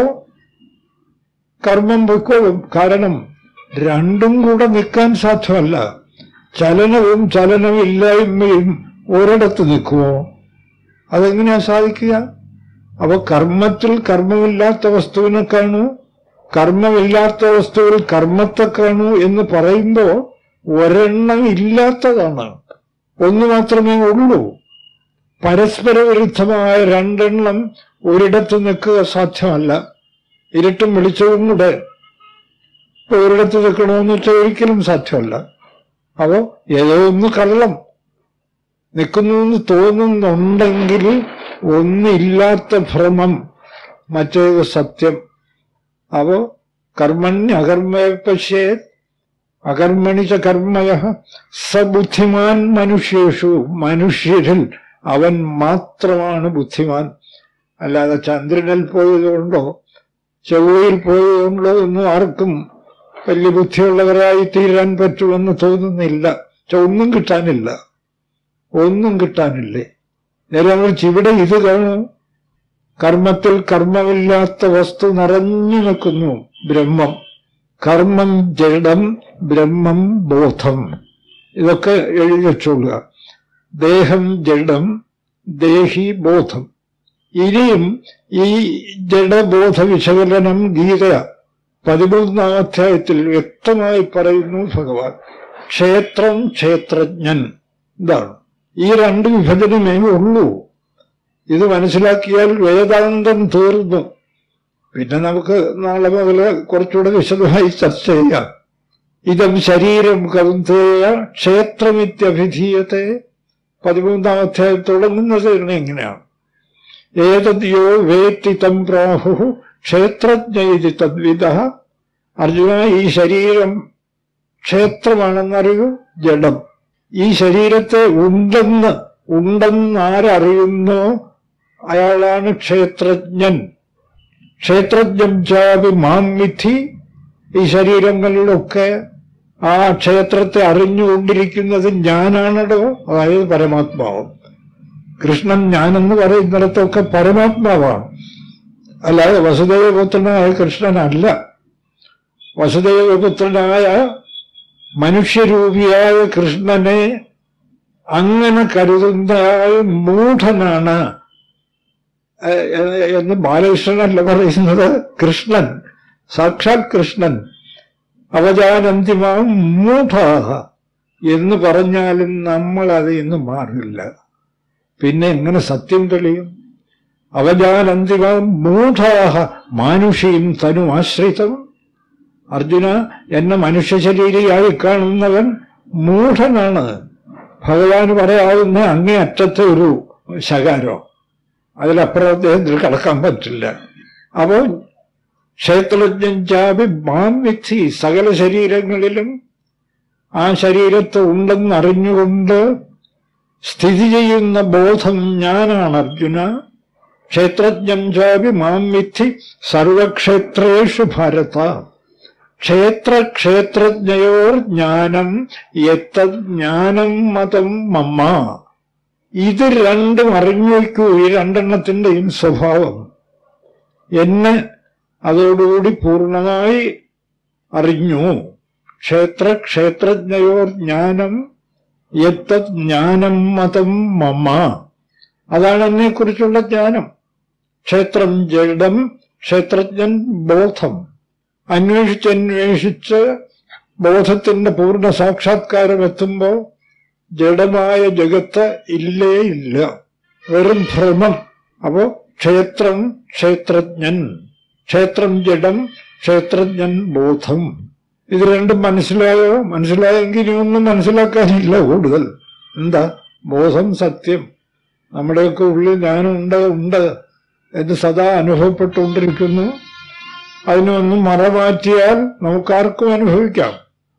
കർമ്മം പൊയ്ക്കോളും കാരണം രണ്ടും കൂടെ നിൽക്കാൻ സാധ്യമല്ല ചലനവും ചലനമില്ലായ്മയും ഒരിടത്ത് നിൽക്കുമോ അതെങ്ങനെയാ സാധിക്കുക അപ്പൊ കർമ്മത്തിൽ കർമ്മമില്ലാത്ത വസ്തുവിനെ കാണൂ കർമ്മമില്ലാത്ത വസ്തുവിൽ കർമ്മത്തെ കാണൂ എന്ന് പറയുമ്പോ ഒരെണ്ണം ഇല്ലാത്തതാണ് ഒന്ന് മാത്രമേ ഉള്ളൂ പരസ്പര വിരുദ്ധമായ രണ്ടെണ്ണം ഒരിടത്ത് നിൽക്കുക സാധ്യമല്ല ഇരുട്ടും വെളിച്ചവും കൂടെ ഇപ്പൊ ഒരിടത്ത് നിൽക്കണമെന്ന് വെച്ചാൽ ഒരിക്കലും സാധ്യമല്ല അപ്പോ ഏതോ ഒന്ന് കള്ളം നിൽക്കുന്നു എന്ന് തോന്നുന്നുണ്ടെങ്കിൽ ഒന്നില്ലാത്ത ഭ്രമം മറ്റേത് സത്യം അപ്പോ കർമ്മണ്യ അകർമ്മ പശ്യേ അകർമ്മണി ച കർമ്മയ സബുദ്ധിമാൻ മനുഷ്യേഷു മനുഷ്യരിൽ അവൻ മാത്രമാണ് ബുദ്ധിമാൻ അല്ലാതെ ചന്ദ്രനിൽ പോയതുകൊണ്ടോ ചൊവ്വയിൽ പോയതുകൊണ്ടോ ഒന്നും ആർക്കും വലിയ ബുദ്ധിയുള്ളവരായി തീരാൻ പറ്റുമെന്ന് തോന്നുന്നില്ല ചെ- ഒന്നും കിട്ടാനില്ല ഒന്നും കിട്ടാനില്ലേ നേരെ മറിച്ച് ഇവിടെ ഇത് കാണൂ കർമ്മത്തിൽ കർമ്മമില്ലാത്ത വസ്തു നിറഞ്ഞു നിൽക്കുന്നു ബ്രഹ്മം കർമ്മം ജഡം ബ്രഹ്മം ബോധം ഇതൊക്കെ എഴുതി വെച്ചോളുക ദേഹം ജഡം ദേഹി ബോധം ഇനിയും ഈ ജഡബോധ വിശകലനം ഗീത പതിമൂന്നാം അധ്യായത്തിൽ വ്യക്തമായി പറയുന്നു ഭഗവാൻ ക്ഷേത്രം ക്ഷേത്രജ്ഞൻ ഇതാണ് ഈ രണ്ട് വിഭജനമേ ഉള്ളൂ ഇത് മനസ്സിലാക്കിയാൽ വേദാന്തം തീർന്നു പിന്നെ നമുക്ക് നാളെ മുതൽ കുറച്ചുകൂടെ വിശദമായി ചർച്ച ചെയ്യാം ഇതം ശരീരം കൗന്തേയ ക്ഷേത്രമിത്യഭിധീയത്തെ പതിമൂന്നാം അധ്യായം തുടങ്ങുന്നത് തന്നെ എങ്ങനെയാണ് ഏതദ്യോ വേത്തി തം പ്രാഹു ക്ഷേത്രജ്ഞ തദ്വിധ അർജുന ഈ ശരീരം ക്ഷേത്രമാണെന്നറിയൂ ജഡം ഈ ശരീരത്തെ ഉണ്ടെന്ന് ഉണ്ടെന്ന് ആരറിയുന്നോ അയാളാണ് ക്ഷേത്രജ്ഞൻ ക്ഷേത്രജ്ഞം ചാപി മാം വിധി ഈ ശരീരങ്ങളിലൊക്കെ ആ ക്ഷേത്രത്തെ അറിഞ്ഞുകൊണ്ടിരിക്കുന്നത് ഞാനാണല്ലോ അതായത് പരമാത്മാവ് കൃഷ്ണൻ ഞാനെന്ന് പറയുന്നിടത്തൊക്കെ പരമാത്മാവാണ് അല്ലാതെ വസുദേവപുത്രനായ കൃഷ്ണനല്ല വസുദേവപുത്രനായ മനുഷ്യരൂപിയായ കൃഷ്ണനെ അങ്ങനെ കരുതുന്നയാൾ മൂഢനാണ് എ- എ- എന്ന് ബാലകൃഷ്ണനല്ല പറയുന്നത് കൃഷ്ണൻ സാക്ഷാൽ കൃഷ്ണൻ അവജാനന്തിമാം മൂഢാഹ എന്ന് പറഞ്ഞാലും നമ്മൾ അതിൽ നിന്ന് മാറില്ല പിന്നെ എങ്ങനെ സത്യം തെളിയും അവജാനന്തിമാം മൂഢാഹ മാനുഷിയും തനു ആശ്രിതം അർജുന എന്നെ മനുഷ്യ ശരീരിയായി കാണുന്നവൻ മൂഢനാണ് ഭഗവാന് പറയാവുന്ന അങ്ങേ അറ്റത്തെ ഒരു ശകാരം അതിലപ്പുറം അദ്ദേഹത്തിന് കടക്കാൻ പറ്റില്ല അപ്പോ ക്ഷേത്രജ്ഞൻ ചാപി മാം വിധി സകല ശരീരങ്ങളിലും ആ ശരീരത്തെ ഉണ്ടെന്ന് അറിഞ്ഞുകൊണ്ട് സ്ഥിതി ചെയ്യുന്ന ബോധം ഞാനാണ് അർജുന ക്ഷേത്രജ്ഞം ചാപി മാം വിധി സർവക്ഷേത്രേഷു ഭാരത ക്ഷേത്ര ക്ഷേത്രജ്ഞയോർ ജ്ഞാനം എത്തത് ജ്ഞാനം മതം മമ്മ ഇത് രണ്ടും അറിഞ്ഞു വയ്ക്കൂ ഈ രണ്ടെണ്ണത്തിന്റെയും സ്വഭാവം എന്നെ അതോടുകൂടി പൂർണ്ണമായി അറിഞ്ഞു ക്ഷേത്ര ക്ഷേത്രജ്ഞയോർ ജ്ഞാനം എത്തത് ജ്ഞാനം മതം മമ്മ അതാണ് എന്നെക്കുറിച്ചുള്ള ജ്ഞാനം ക്ഷേത്രം ജഡം ക്ഷേത്രജ്ഞൻ ബോധം അന്വേഷിച്ചന്വേഷിച്ച് ബോധത്തിന്റെ പൂർണ്ണ സാക്ഷാത്കാരം എത്തുമ്പോ ജഡമായ ജഗത്ത് ഇല്ലേ ഇല്ല വെറും ഭ്രമം അപ്പോ ക്ഷേത്രം ക്ഷേത്രജ്ഞൻ ക്ഷേത്രം ജഡം ക്ഷേത്രജ്ഞൻ ബോധം ഇത് രണ്ടും മനസ്സിലായോ മനസ്സിലായെങ്കിൽ ഇനിയൊന്നും മനസ്സിലാക്കാനില്ല കൂടുതൽ എന്താ ബോധം സത്യം നമ്മുടെയൊക്കെ ഉള്ളിൽ ഞാനുണ്ട് ഉണ്ട് എന്ന് സദാ അനുഭവപ്പെട്ടുകൊണ്ടിരിക്കുന്നു അതിനൊന്നും മറമാറ്റിയാൽ നമുക്കാർക്കും അനുഭവിക്കാം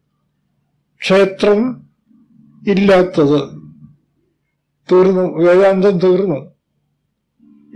ക്ഷേത്രം ഇല്ലാത്തത് തീർന്നു വേദാന്തം തീർന്നു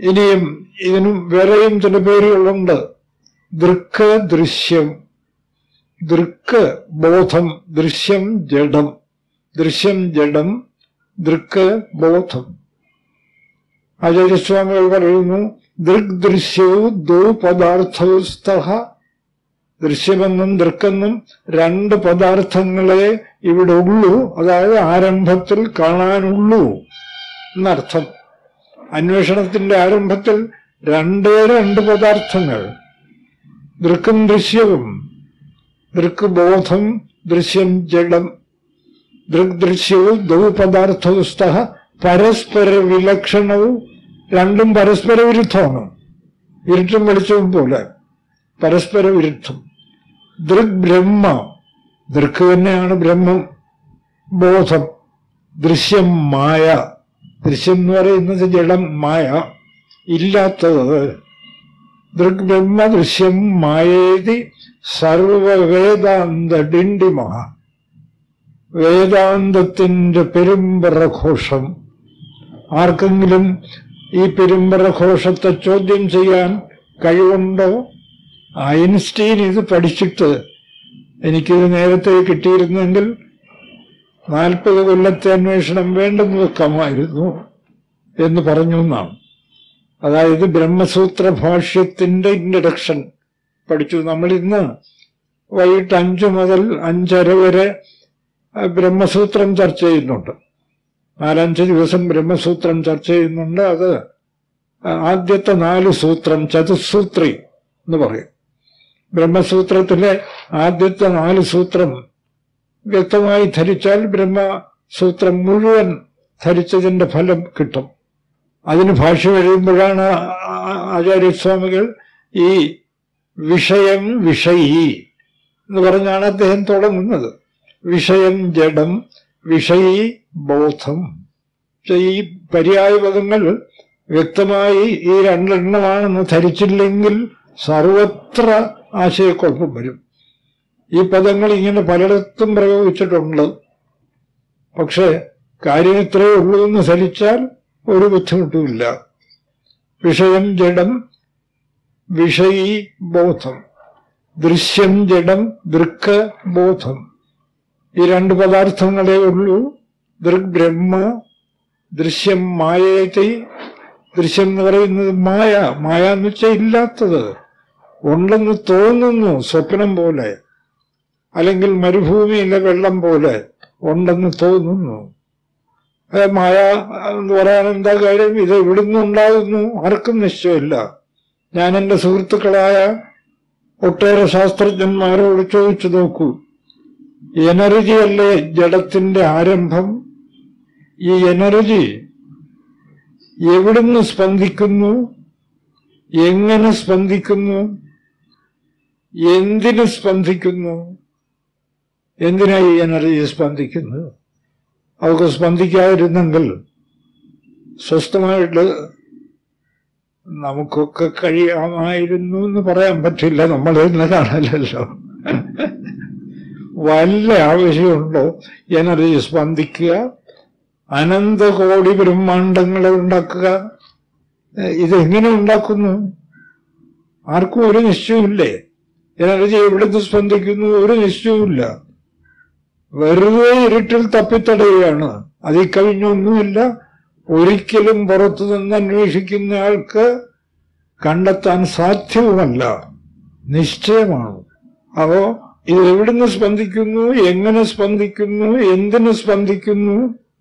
ഇനിയും ഇതിനും വേറെയും ചില പേരുകളുണ്ട് ദൃക്ക് ദൃശ്യം ദൃക്ക് ബോധം ദൃശ്യം ജഡം ദൃശ്യം ജഡം ദൃക്ക് ബോധം ആചാര്യസ്വാമികൾ പറയുന്നു ദൃഗ് ദൃശ്യവും ദോ പദാർത്ഥസ്ഥ ദൃശ്യമെന്നും ദൃക്കെന്നും രണ്ട് പദാർത്ഥങ്ങളെ ഇവിടെ ഉള്ളൂ അതായത് ആരംഭത്തിൽ കാണാനുള്ളൂ എന്നർത്ഥം അന്വേഷണത്തിന്റെ ആരംഭത്തിൽ രണ്ടേ രണ്ട് പദാർത്ഥങ്ങൾ ദൃക്കും ദൃശ്യവും ദൃക്ക് ബോധം ദൃശ്യം ജഡം ദൃഗ് ദൃശ്യവും ദൗ പദാർത്ഥസ്ഥ പരസ്പര വിലക്ഷണവും രണ്ടും പരസ്പര വിരുദ്ധമാണ് ഇരുട്ടും വെളിച്ചവും പോലെ പരസ്പര വിരുദ്ധം ദൃഗ് ബ്രഹ്മ ദൃക്ക് തന്നെയാണ് ബ്രഹ്മം ബോധം ദൃശ്യം മായ ദൃശ്യം എന്ന് പറയുന്നത് ജഡം മായ ഇല്ലാത്തത് ദൃഗ് ബ്രഹ്മ ദൃശ്യം മായേതി സർവവേദാന്ത ഡിണ്ടിമ വേദാന്തത്തിന്റെ പെരുമ്പറഘോഷം ആർക്കെങ്കിലും ഈ പെരുമ്പറഘോഷത്തെ ചോദ്യം ചെയ്യാൻ കഴിവുണ്ടോ ഐൻസ്റ്റീൻ ഇത് പഠിച്ചിട്ട് എനിക്കിത് നേരത്തെ കിട്ടിയിരുന്നെങ്കിൽ നാൽപ്പത് കൊല്ലത്തെ അന്വേഷണം വേണ്ടെന്ന് വെക്കാമായിരുന്നു എന്ന് പറഞ്ഞു എന്നാണ് അതായത് ബ്രഹ്മസൂത്ര ഭാഷ്യത്തിന്റെ ഇൻട്രഡക്ഷൻ പഠിച്ചു നമ്മൾ ഇന്ന് വൈകിട്ട് അഞ്ചു മുതൽ അഞ്ചര വരെ ആ, ബ്രഹ്മസൂത്രം ചർച്ച ചെയ്യുന്നുണ്ട് നാലഞ്ച് ദിവസം ബ്രഹ്മസൂത്രം ചർച്ച ചെയ്യുന്നുണ്ട് അത് ആദ്യത്തെ നാല് സൂത്രം ചതുസൂത്രി എന്ന് പറയും ബ്രഹ്മസൂത്രത്തിലെ ആദ്യത്തെ നാല് സൂത്രം വ്യക്തമായി ധരിച്ചാൽ ബ്രഹ്മസൂത്രം മുഴുവൻ ധരിച്ചതിന്റെ ഫലം കിട്ടും അതിന് ഭാഷ്യം എഴുതുമ്പോഴാണ് ആ- ആ- ആചാര്യസ്വാമികൾ ഈ വിഷയം വിഷയി എന്ന് പറഞ്ഞാണ് അദ്ദേഹം തുടങ്ങുന്നത് വിഷയം ജഡം വിഷയി ബോധം പക്ഷെ ഈ പര്യായ പദങ്ങൾ വ്യക്തമായി ഈ രണ്ടെണ്ണമാണെന്ന് ധരിച്ചില്ലെങ്കിൽ സർവത്ര ആശയക്കുഴപ്പം വരും ഈ പദങ്ങൾ ഇങ്ങനെ പലയിടത്തും പ്രയോഗിച്ചിട്ടുണ്ട് പക്ഷെ കാര്യം ഇത്രയേ ഉള്ളൂ എന്ന് ധരിച്ചാൽ ഒരു ബുദ്ധിമുട്ടുമില്ല വിഷയം ജഡം വിഷയി ബോധം ദൃശ്യം ജഡം ദൃക്ക് ബോധം ഈ രണ്ട് പദാർത്ഥങ്ങളേ ഉള്ളൂ ദൃഗ് ബ്രഹ്മ ദൃശ്യം മായയത്തെ ദൃശ്യം എന്ന് പറയുന്നത് മായ മായ എന്ന് വെച്ചാൽ ഇല്ലാത്തത് ഉണ്ടെന്ന് തോന്നുന്നു സ്വപ്നം പോലെ അല്ലെങ്കിൽ മരുഭൂമിയിലെ വെള്ളം പോലെ ഉണ്ടെന്ന് തോന്നുന്നു അത് മായ എന്ന് പറയാൻ എന്താ കാര്യം ഇത് എവിടുന്ന് ഉണ്ടാകുന്നു ആർക്കും നിശ്ചയമില്ല ഞാൻ എൻ്റെ സുഹൃത്തുക്കളായ ഒട്ടേറെ ശാസ്ത്രജ്ഞന്മാരോട് ചോദിച്ചു നോക്കൂ എനർജി അല്ലേ ജഡത്തിന്റെ ആരംഭം ഈ എനർജി എവിടുന്ന് സ്പന്ദിക്കുന്നു എങ്ങനെ സ്പന്ദിക്കുന്നു എന്തിന് സ്പന്ദിക്കുന്നു എന്തിനാ ഈ എനർജി സ്പന്ദിക്കുന്നത് അവർക്ക് സ്പന്ദിക്കാതിരുന്നെങ്കിൽ സ്വസ്ഥമായിട്ട് നമുക്കൊക്കെ കഴിയാമായിരുന്നു എന്ന് പറയാൻ പറ്റില്ല നമ്മൾ ഇന്ന് കാണലല്ലോ വല്ല ആവശ്യമുണ്ടോ എനർജി സ്പന്ദിക്കുക അനന്തകോടി ബ്രഹ്മാണ്ടങ്ങളെ ഉണ്ടാക്കുക ഏഹ് ഇതെങ്ങനെ ഉണ്ടാക്കുന്നു ആർക്കും ഒരു നിശ്ചയമില്ലേ എനർജി എവിടുന്ന് സ്പന്ദിക്കുന്നു ഒരു നിശ്ചയവുമില്ല വെറുതെ ഇരുട്ടിൽ തപ്പിത്തടയുകയാണ് അതിൽ കഴിഞ്ഞൊന്നുമില്ല ഒരിക്കലും പുറത്തു നിന്ന് അന്വേഷിക്കുന്ന ആൾക്ക് കണ്ടെത്താൻ സാധ്യവുമല്ല നിശ്ചയമാണ് അപ്പോ ഇത് എവിടുന്ന് സ്പന്ദിക്കുന്നു എങ്ങനെ സ്പന്ദിക്കുന്നു എന്തിന് സ്പന്ദിക്കുന്നു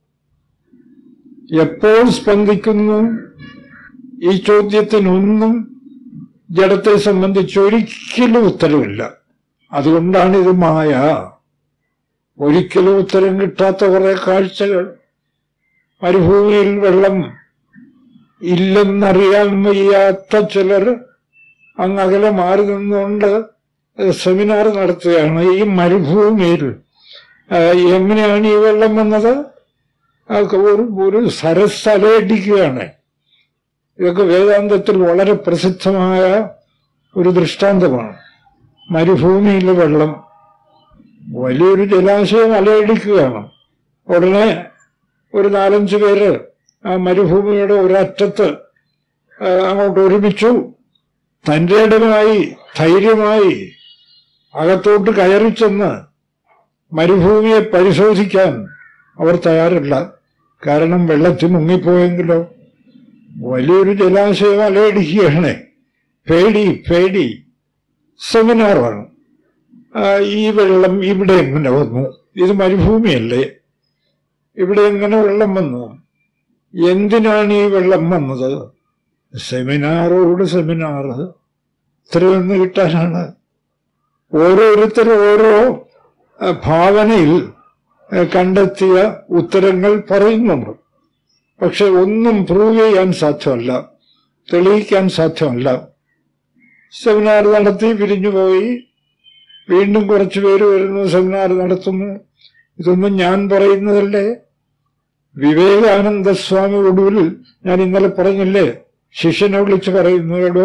എപ്പോൾ സ്പന്ദിക്കുന്നു ഈ ചോദ്യത്തിനൊന്നും ജഡത്തെ സംബന്ധിച്ച് ഒരിക്കലും ഉത്തരവില്ല അതുകൊണ്ടാണ് ഇത് മായ ഒരിക്കലും ഉത്തരം കിട്ടാത്ത കുറെ കാഴ്ചകൾ മരുഭൂമിയിൽ വെള്ളം ഇല്ലെന്നറിയാൻ വയ്യാത്ത ചിലർ അങ്ങ് അകലെ മാറി നിന്നുകൊണ്ട് സെമിനാർ നടത്തുകയാണ് ഈ മരുഭൂമിയിൽ ആ, എങ്ങനെയാണ് ഈ വെള്ളം വന്നത് ആ, ഒരു ഒരു സരസ് അലയടിക്കുകയാണ് ഇതൊക്കെ വേദാന്തത്തിൽ വളരെ പ്രസിദ്ധമായ ഒരു ദൃഷ്ടാന്തമാണ് മരുഭൂമിയിലെ വെള്ളം വലിയൊരു ജലാശയം അലയടിക്കുകയാണ് ഉടനെ ഒരു നാലഞ്ച് പേര് ആ മരുഭൂമിയുടെ ഒരറ്റത്ത് ആ, അങ്ങോട്ട് ഒരുമിച്ചു തൻ്റെ ഇടമായി ധൈര്യമായി അകത്തോട്ട് കയറി ചെന്ന് മരുഭൂമിയെ പരിശോധിക്കാൻ അവർ തയ്യാറല്ല കാരണം വെള്ളത്തിൽ മുങ്ങിപ്പോയെങ്കിലോ വലിയൊരു ജലാശയം അലയടിക്കുകയാണ് പേടി പേടി സെമിനാറാണ് ആ, ഈ വെള്ളം ഇവിടെ എങ്ങനെ വന്നു ഇത് മരുഭൂമിയല്ലേ ഇവിടെ എങ്ങനെ വെള്ളം വന്നു എന്തിനാണ് ഈ വെള്ളം വന്നത് സെമിനാറോട് സെമിനാർ ഇത്രയൊന്ന് കിട്ടാനാണ് ഓരോരുത്തരും ഓരോ ആ, ഭാവനയിൽ ആ, കണ്ടെത്തിയ ഉത്തരങ്ങൾ പറയുന്നുണ്ട് പക്ഷെ ഒന്നും പ്രൂവ് ചെയ്യാൻ സാധ്യമല്ല തെളിയിക്കാൻ സാധ്യമല്ല സെമിനാർ നടത്തി പിരിഞ്ഞുപോയി വീണ്ടും കുറച്ചു പേര് വരുന്നു സെമിനാർ നടത്തുന്നു ഇതൊന്നും ഞാൻ പറയുന്നതല്ലേ വിവേകാനന്ദ സ്വാമി ഒടുവിൽ ഞാൻ ഇന്നലെ പറഞ്ഞില്ലേ ശിഷ്യനെ വിളിച്ച് പറയുന്നു എടോ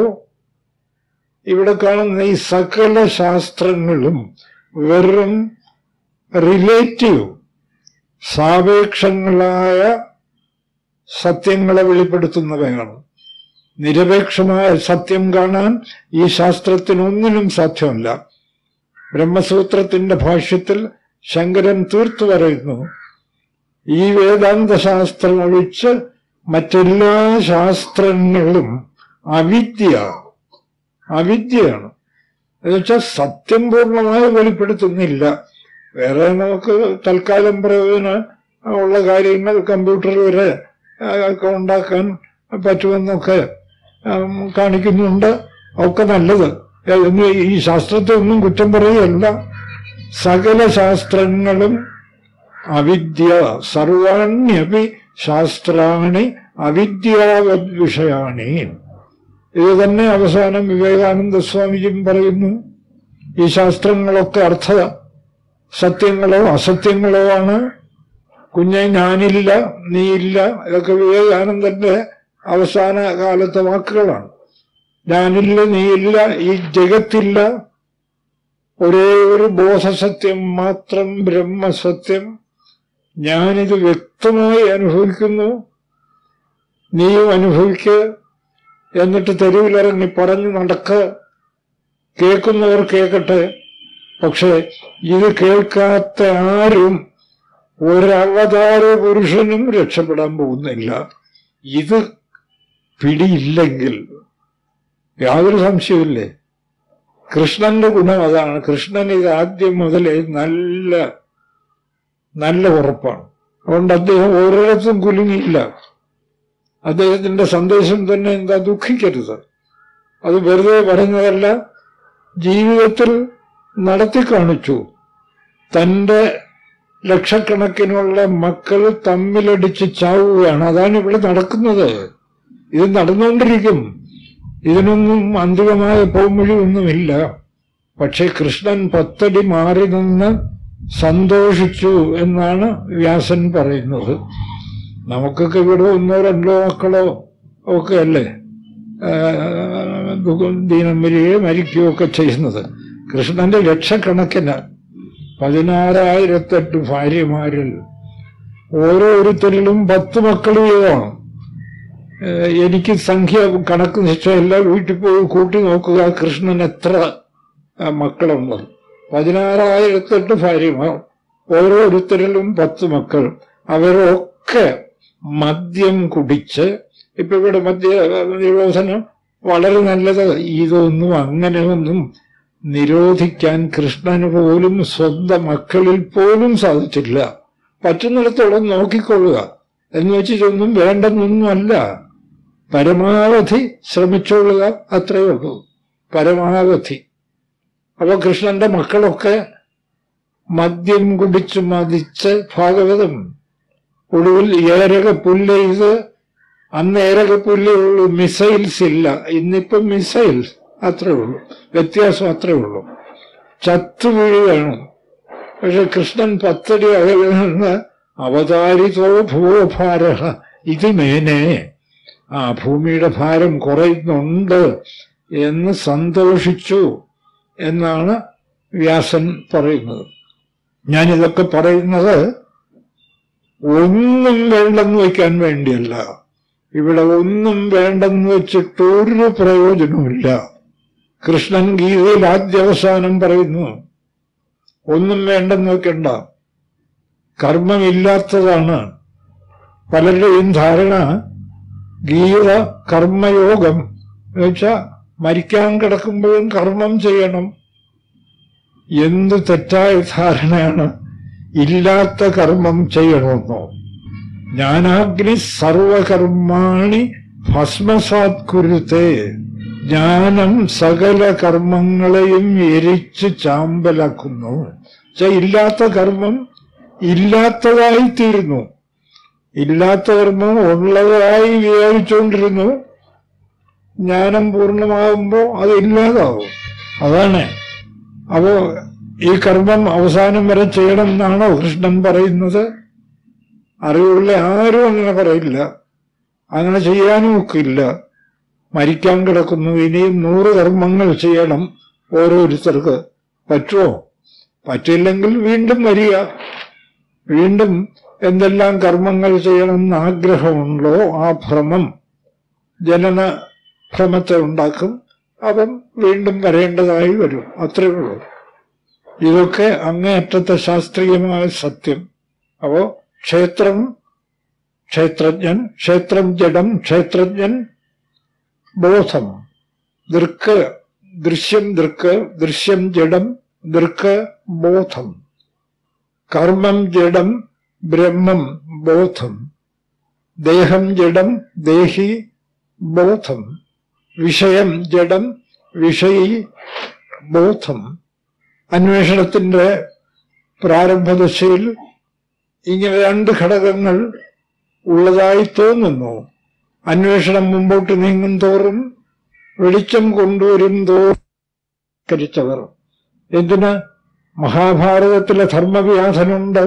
ഇവിടെ കാണുന്ന ഈ സകല ശാസ്ത്രങ്ങളും വെറും റിലേറ്റീവ് സാപേക്ഷങ്ങളായ സത്യങ്ങളെ വെളിപ്പെടുത്തുന്നവയാണ് നിരപേക്ഷമായ സത്യം കാണാൻ ഈ ശാസ്ത്രത്തിനൊന്നിനും സാധ്യമല്ല ബ്രഹ്മസൂത്രത്തിന്റെ ഭാഷ്യത്തിൽ ശങ്കരൻ തീർത്തു പറയുന്നു ഈ വേദാന്ത ശാസ്ത്രം ഒഴിച്ച് മറ്റെല്ലാ ശാസ്ത്രങ്ങളും അവിദ്യ അവിദ്യയാണ് എന്നുവെച്ചാൽ സത്യം പൂർണ്ണമായി വെളിപ്പെടുത്തുന്നില്ല വേറെ നമുക്ക് തൽക്കാലം പ്രയോജനം ഉള്ള കാര്യങ്ങൾ കമ്പ്യൂട്ടർ വരെ ആ, ഒക്കെ ഉണ്ടാക്കാൻ പറ്റുമെന്നൊക്കെ ഉം, കാണിക്കുന്നുണ്ട് ഒക്കെ നല്ലത് ഏ, എന്ന് ഈ ശാസ്ത്രത്തെ ഒന്നും കുറ്റം പറയുകയല്ല സകല ശാസ്ത്രങ്ങളും അവിദ്യ സർവാണ്യപി ശാസ്ത്രാണി അവിദ്യാവത് വിഷയാണി ഇത് തന്നെ അവസാനം വിവേകാനന്ദ സ്വാമിജിയും പറയുന്നു ഈ ശാസ്ത്രങ്ങളൊക്കെ അർത്ഥ സത്യങ്ങളോ അസത്യങ്ങളോ ആണ് കുഞ്ഞെ ഞാനില്ല നീയില്ല ഇതൊക്കെ വിവേകാനന്ദന്റെ അവസാന കാലത്തെ വാക്കുകളാണ് ഞാനില്ല നീയില്ല ഈ ജഗത്തില്ല ഒരേ ഒരു ബോധസത്യം മാത്രം ബ്രഹ്മസത്യം ഞാനിത് വ്യക്തമായി അനുഭവിക്കുന്നു നീയും അനുഭവിക്ക് എന്നിട്ട് തെരുവിലിറങ്ങി പറഞ്ഞു നടക്ക കേൾക്കുന്നവർ കേൾക്കട്ടെ പക്ഷെ ഇത് കേൾക്കാത്ത ആരും ഒരവതാര പുരുഷനും രക്ഷപ്പെടാൻ പോകുന്നില്ല ഇത് പിടിയില്ലെങ്കിൽ യാതൊരു സംശയമില്ലേ കൃഷ്ണന്റെ ഗുണം അതാണ് കൃഷ്ണൻ ഇത് ആദ്യം മുതലേ നല്ല നല്ല ഉറപ്പാണ് അതുകൊണ്ട് അദ്ദേഹം ഒരിടത്തും കുലുങ്ങിയില്ല അദ്ദേഹത്തിന്റെ സന്ദേശം തന്നെ എന്താ ദുഃഖിക്കരുത് അത് വെറുതെ പറഞ്ഞതല്ല ജീവിതത്തിൽ നടത്തി കാണിച്ചു തന്റെ ലക്ഷക്കണക്കിനുള്ള മക്കൾ തമ്മിലടിച്ച് ചാവുകയാണ് അതാണ് ഇവിടെ നടക്കുന്നത് ഇത് നടന്നുകൊണ്ടിരിക്കും ഇതിനൊന്നും അന്തിമമായ പോംവഴി ഒന്നുമില്ല പക്ഷെ കൃഷ്ണൻ പത്തടി മാറി നിന്ന് സന്തോഷിച്ചു എന്നാണ് വ്യാസൻ പറയുന്നത് നമുക്കൊക്കെ ഇവിടെ ഒന്നോ രണ്ടോ മക്കളോ ഒക്കെ അല്ലേ ആ, ദുഃഖം ദീനം വരികയോ മരിക്കുകയോ ഒക്കെ ചെയ്യുന്നത് കൃഷ്ണന്റെ ലക്ഷക്കണക്കിന് പതിനാറായിരത്തെട്ട് ഭാര്യമാരിൽ ഓരോരുത്തരിലും പത്ത് മക്കൾ വീതമാണ് ഏഹ് എനിക്ക് സംഖ്യ കണക്ക് നിശ്ചയമില്ല വീട്ടിൽ പോയി കൂട്ടി നോക്കുക കൃഷ്ണൻ എത്ര ആ, മക്കളുള്ളത് പതിനാറായിരത്തെട്ട് ഭാര്യമാർ ഓരോരുത്തരിലും പത്ത് മക്കൾ അവരൊക്കെ മദ്യം കുടിച്ച് ഇപ്പൊ ഇവിടെ മദ്യ നിരോധനം വളരെ നല്ലത് ഇതൊന്നും അങ്ങനെയൊന്നും നിരോധിക്കാൻ കൃഷ്ണന് പോലും സ്വന്തം മക്കളിൽ പോലും സാധിച്ചില്ല പറ്റുന്നിടത്തോളം നോക്കിക്കൊള്ളുക എന്ന് വെച്ചിട്ടൊന്നും വേണ്ടെന്നൊന്നുമല്ല പരമാവധി ശ്രമിച്ചോളുക അത്രയേ ഉള്ളൂ പരമാവധി അപ്പൊ കൃഷ്ണന്റെ മക്കളൊക്കെ മദ്യം കുടിച്ച് മതിച്ച് ഭാഗവതം ഒടുവിൽ ഏരക പുല്ലെയ്ത് അന്ന് ഏരക പുല്ലേ ഉള്ളൂ മിസൈൽസ് ഇല്ല ഇന്നിപ്പം മിസൈൽസ് അത്രേ ഉള്ളൂ വ്യത്യാസം അത്രേ ഉള്ളൂ ചത്തുവീഴുകയാണ് പക്ഷെ കൃഷ്ണൻ പത്തടി അകലിൽ നിന്ന് അവതാരിതോ ഭൂഭാര ഇത് മേനെ ആ ഭൂമിയുടെ ഭാരം കുറയുന്നുണ്ട് എന്ന് സന്തോഷിച്ചു എന്നാണ് വ്യാസൻ പറയുന്നത് ഞാനിതൊക്കെ പറയുന്നത് ഒന്നും വേണ്ടെന്ന് വയ്ക്കാൻ വേണ്ടിയല്ല ഇവിടെ ഒന്നും വേണ്ടെന്ന് വെച്ചിട്ട് ഒരു പ്രയോജനമില്ല കൃഷ്ണൻ ഗീതയിൽ ആദ്യാവസാനം പറയുന്നു ഒന്നും വേണ്ടെന്ന് വെക്കണ്ട കർമ്മമില്ലാത്തതാണ് പലരുടെയും ധാരണ ഗീത കർമ്മയോഗം എന്നുവെച്ചാൽ മരിക്കാൻ കിടക്കുമ്പോഴും കർമ്മം ചെയ്യണം എന്ത് തെറ്റായ ധാരണയാണ് ഇല്ലാത്ത കർമ്മം ചെയ്യണമെന്നോ ജ്ഞാനാഗ്നി സർവകർമാണി ഭസ്മസാത് കുരുത്തെ ജ്ഞാനം സകല കർമ്മങ്ങളെയും എരിച്ച് ചാമ്പലാക്കുന്നു വെച്ചാ ഇല്ലാത്ത കർമ്മം ഇല്ലാത്തതായി തീരുന്നു ഇല്ലാത്ത കർമ്മം ഉള്ളതായി വിചാരിച്ചുകൊണ്ടിരുന്നു ജ്ഞാനം പൂർണ്ണമാകുമ്പോൾ അത് ഇല്ലാതാവും അതാണ് അപ്പോ ഈ കർമ്മം അവസാനം വരെ ചെയ്യണം എന്നാണോ കൃഷ്ണൻ പറയുന്നത് അറിവുള്ള ആരും അങ്ങനെ പറയില്ല അങ്ങനെ ചെയ്യാനും ഒക്കില്ല മരിക്കാൻ കിടക്കുന്നു ഇനിയും നൂറ് കർമ്മങ്ങൾ ചെയ്യണം ഓരോരുത്തർക്ക് പറ്റുമോ പറ്റില്ലെങ്കിൽ വീണ്ടും വരിക വീണ്ടും എന്തെല്ലാം കർമ്മങ്ങൾ ചെയ്യണമെന്ന് ആഗ്രഹമുണ്ടോ ആ ഭ്രമം ജനന ഭ്രമത്തെ ഉണ്ടാക്കും അവൻ വീണ്ടും വരേണ്ടതായി വരും അത്രയേ ഉള്ളൂ ഇതൊക്കെ അങ്ങേയറ്റത്തെ ശാസ്ത്രീയമായ സത്യം അപ്പോ ക്ഷേത്രം ക്ഷേത്രജ്ഞൻ ക്ഷേത്രം ജഡം ക്ഷേത്രജ്ഞൻ ബോധം ദൃക്ക് ദൃശ്യം ദൃക്ക് ദൃശ്യം ജഡം ദൃക്ക് ബോധം കർമ്മം ജഡം ബ്രഹ്മം ബോധം ദേഹം ജഡം ദേഹി ബോധം വിഷയം ജഡം വിഷയി ബോധം അന്വേഷണത്തിന്റെ പ്രാരംഭദശയിൽ ഇങ്ങനെ രണ്ട് ഘടകങ്ങൾ ഉള്ളതായി തോന്നുന്നു അന്വേഷണം മുമ്പോട്ട് നീങ്ങും തോറും വെളിച്ചം കൊണ്ടുവരും തോറും കരിച്ചവർ എന്തിന് മഹാഭാരതത്തിലെ ധർമ്മവ്യാധനുണ്ട്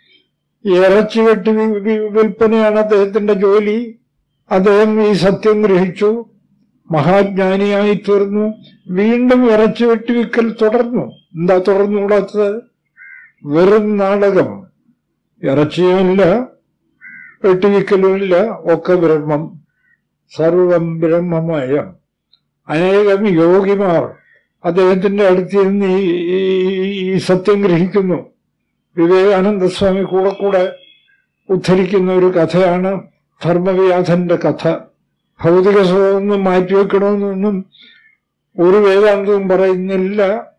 ഇറച്ചി വെട്ടി വി- വി- വിൽപ്പനയാണ് അദ്ദേഹത്തിന്റെ ജോലി അദ്ദേഹം ഈ സത്യം ഗ്രഹിച്ചു മഹാജ്ഞാനിയായി തീർന്നു വീണ്ടും ഇറച്ചി വെട്ടിവിക്കൽ തുടർന്നു എന്താ തുടർന്നുകൂടാത്തത് വെറും നാടകം ഇറച്ചിയുമില്ല വെട്ടിവിക്കലുമില്ല ഒക്കെ ബ്രഹ്മം സർവം ബ്രഹ്മമയം അനേകം യോഗിമാർ അദ്ദേഹത്തിന്റെ അടുത്ത് നിന്ന് ഈ ഈ- ഈ സത്യം ഗ്രഹിക്കുന്നു വിവേകാനന്ദ സ്വാമി കൂടെ കൂടെ ഉദ്ധരിക്കുന്ന ഒരു കഥയാണ് ധർമ്മവ്യാധന്റെ കഥ ഭൗതിക സുഖമൊന്നും മാറ്റിവെക്കണമെന്നൊന്നും ഒരു വേദാന്തവും പറയുന്നില്ല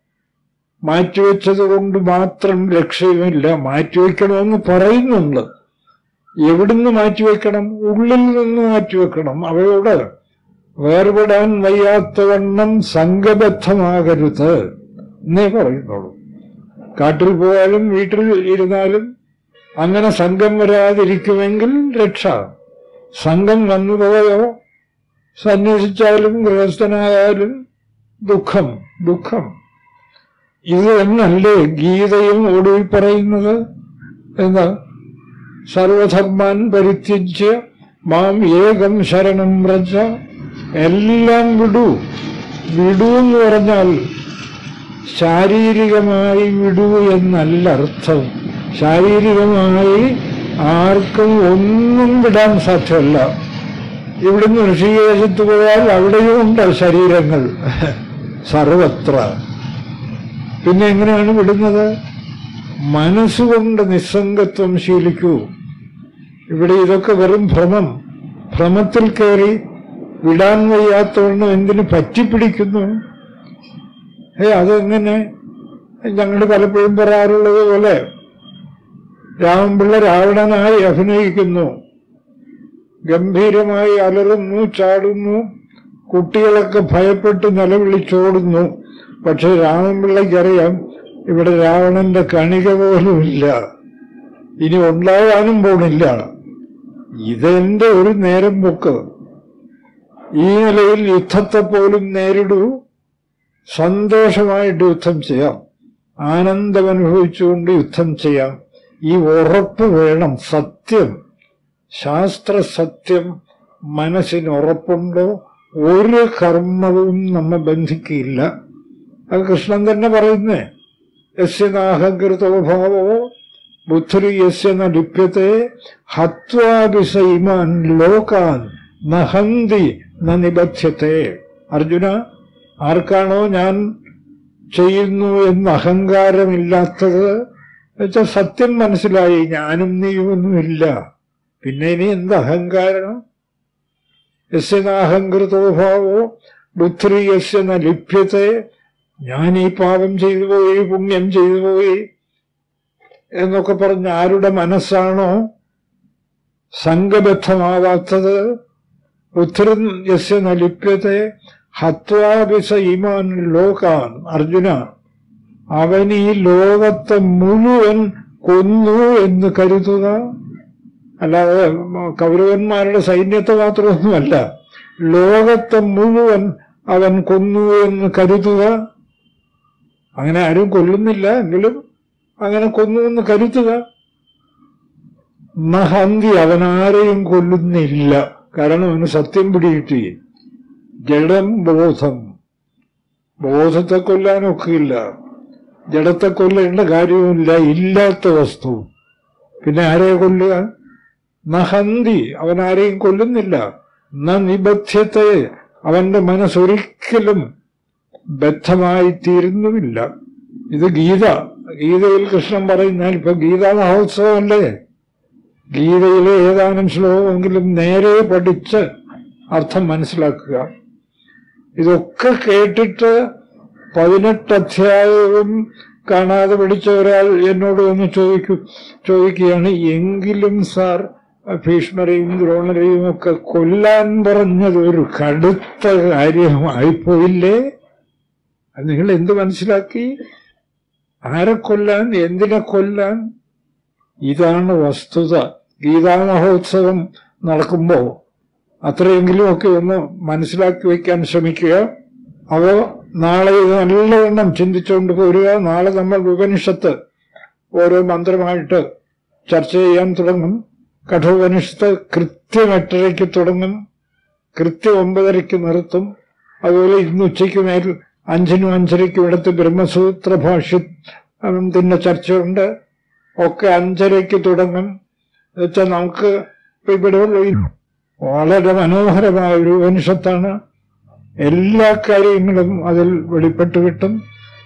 മാറ്റിവെച്ചത് കൊണ്ട് മാത്രം ലക്ഷ്യമില്ല മാറ്റിവെക്കണമെന്ന് പറയുന്നുണ്ട് എവിടുന്ന് മാറ്റിവെക്കണം ഉള്ളിൽ നിന്ന് മാറ്റിവെക്കണം അവയോട് വേർപെടാൻ വയ്യാത്തവണ്ണം സംഘബദ്ധമാകരുത് എന്നേ പറയുന്നുള്ളൂ കാട്ടിൽ പോയാലും വീട്ടിൽ ഇരുന്നാലും അങ്ങനെ സംഘം വരാതിരിക്കുമെങ്കിൽ രക്ഷ സംഘം വന്നുപോയോ സന്യസിച്ചാലും ഗൃഹസ്ഥനായാലും ദുഃഖം ദുഃഖം ഇത് എന്നല്ലേ ഗീതയും ഒടുവിൽ പറയുന്നത് എന്താ സർവധർമാൻ പരിത്യജ്യ മാം ഏകം ശരണം വ്രജ എല്ലാം വിടൂ വിടൂ എന്ന് പറഞ്ഞാൽ ശാരീരികമായി വിടൂ എന്നല്ല അർത്ഥം ശാരീരികമായി ആർക്കും ഒന്നും വിടാൻ സാധ്യമല്ല ഇവിടുന്ന് ഋഷികേശത്ത് പോയാൽ അവിടെയും ഉണ്ട് ശരീരങ്ങൾ സർവത്ര പിന്നെ എങ്ങനെയാണ് വിടുന്നത് മനസ്സുകൊണ്ട് നിസ്സംഗത്വം ശീലിക്കൂ ഇവിടെ ഇതൊക്കെ വെറും ഭ്രമം ഭ്രമത്തിൽ കയറി വിടാൻ വയ്യാത്തവണ്ണം എന്തിനു പറ്റിപ്പിടിക്കുന്നു ഏ അതെങ്ങനെ ഞങ്ങൾ പലപ്പോഴും പറയാറുള്ളത് പോലെ രാമപിള്ള രാവണനായി അഭിനയിക്കുന്നു ഗംഭീരമായി അലറുന്നു ചാടുന്നു കുട്ടികളൊക്കെ ഭയപ്പെട്ട് നിലവിളിച്ചോടുന്നു പക്ഷെ രാമപിള്ളയ്ക്കറിയാം ഇവിടെ രാവണന്റെ കണിക പോലുമില്ല ഇനി ഉണ്ടാകാനും പോണില്ല ഇതെന്റെ ഒരു നേരം പൊക്ക് ഈ നിലയിൽ യുദ്ധത്തെ പോലും നേരിടൂ സന്തോഷമായിട്ട് യുദ്ധം ചെയ്യാം ആനന്ദമനുഭവിച്ചുകൊണ്ട് യുദ്ധം ചെയ്യാം ഈ ഉറപ്പ് വേണം സത്യം ശാസ്ത്ര സത്യം മനസ്സിന് ഉറപ്പുണ്ടോ ഒരു കർമ്മവും നമ്മെ ബന്ധിക്കില്ല അത് കൃഷ്ണൻ തന്നെ പറയുന്നേ യസ്യ നാഹകൃതോ ഭാവോ ബുദ്ധരി യസ്യ ന ലിപ്യത്തെ ഹത്വാഭിസൈമാൻ ലോകാൻ നഹന്തി ന നിബധ്യത്തെ അർജുന ആർക്കാണോ ഞാൻ ചെയ്യുന്നു എന്ന് അഹങ്കാരമില്ലാത്തത് വെച്ചാൽ സത്യം മനസ്സിലായി ഞാനും നീയൊന്നുമില്ല പിന്നെ ഇനി എന്ത് അഹങ്കാരം യസ്യ നാഹങ്കൃതോ ഭാവോ ബുദ്ധി യസ്യ ന ലിപ്യത്തെ ഞാൻ ഈ പാപം ചെയ്തു പോയി പുണ്യം ചെയ്തു പോയി എന്നൊക്കെ പറഞ്ഞ് ആരുടെ മനസ്സാണോ സംഘബദ്ധമാവാത്തത് ബുദ്ധൻ യസ്യ ന ലിപ്യത്തെ ഹത്വാഭിസ ഇമാൻ ലോകാൻ അർജുന അവൻ ഈ ലോകത്തെ മുഴുവൻ കൊന്നു എന്ന് കരുതുക അല്ലാതെ കൗരവന്മാരുടെ സൈന്യത്തെ മാത്രമൊന്നുമല്ല ലോകത്തെ മുഴുവൻ അവൻ കൊന്നു എന്ന് കരുതുക അങ്ങനെ ആരും കൊല്ലുന്നില്ല എങ്കിലും അങ്ങനെ കൊന്നു എന്ന് കരുതുക നഹന്തി അവൻ ആരെയും കൊല്ലുന്നില്ല കാരണം അവന് സത്യം പിടികിട്ടി ജഡം ബോധം ബോധത്തെ കൊല്ലാനൊക്കെയില്ല ജഡത്തെ കൊല്ലേണ്ട കാര്യവുമില്ല ഇല്ലാത്ത വസ്തു പിന്നെ ആരെ കൊല്ലുക നഹന്തി അവൻ ആരെയും കൊല്ലുന്നില്ല ന നിബദ്ധ്യത്തെ അവന്റെ മനസ്സൊരിക്കലും ബദ്ധമായി തീരുന്നുമില്ല ഇത് ഗീത ഗീതയിൽ കൃഷ്ണൻ പറയുന്നാൽ ഇപ്പൊ ഗീതാ മഹോത്സവമല്ലേ ഗീതയിലെ ഏതാനും ശ്ലോകമെങ്കിലും നേരെ പഠിച്ച് അർത്ഥം മനസ്സിലാക്കുക ഇതൊക്കെ കേട്ടിട്ട് പതിനെട്ട് അധ്യായവും കാണാതെ പഠിച്ച ഒരാൾ എന്നോട് വന്ന് ചോദിക്കു ചോദിക്കുകയാണ് എങ്കിലും സാർ ഭീഷ്മരെയും ദ്രോണരെയും ഒക്കെ കൊല്ലാൻ പറഞ്ഞത് ഒരു കടുത്ത കാര്യമായിപ്പോയില്ലേ അത് നിങ്ങൾ എന്ത് മനസ്സിലാക്കി ആരെ കൊല്ലാൻ എന്തിനെ കൊല്ലാൻ ഇതാണ് വസ്തുത ഗീതാ മഹോത്സവം നടക്കുമ്പോ അത്രയെങ്കിലും ഒക്കെ ഒന്ന് മനസ്സിലാക്കി വയ്ക്കാൻ ശ്രമിക്കുക അവ നാളെ ഇത് നല്ലവണ്ണം ചിന്തിച്ചുകൊണ്ട് പോരുക നാളെ നമ്മൾ ഉപനിഷത്ത് ഓരോ മന്ത്രമായിട്ട് ചർച്ച ചെയ്യാൻ തുടങ്ങും കഠോപനിഷത്ത് കൃത്യം എട്ടരയ്ക്ക് തുടങ്ങും കൃത്യം ഒമ്പതരയ്ക്ക് നിർത്തും അതുപോലെ ഇന്ന് ഉച്ചയ്ക്ക് മേൽ അഞ്ചിനും അഞ്ചരയ്ക്കും ഇടത്ത് ബ്രഹ്മസൂത്ര ഭാഷ്യത്തിന്റെ ചർച്ചയുണ്ട് ഒക്കെ അഞ്ചരയ്ക്ക് തുടങ്ങും എന്നുവെച്ചാൽ നമുക്ക് ഇപ്പൊ ഇവിടെയുള്ള ഈ വളരെ മനോഹരമായ ഒരു ഉപനിഷത്താണ് എല്ലാ കാര്യങ്ങളും അതിൽ വെളിപ്പെട്ട് കിട്ടും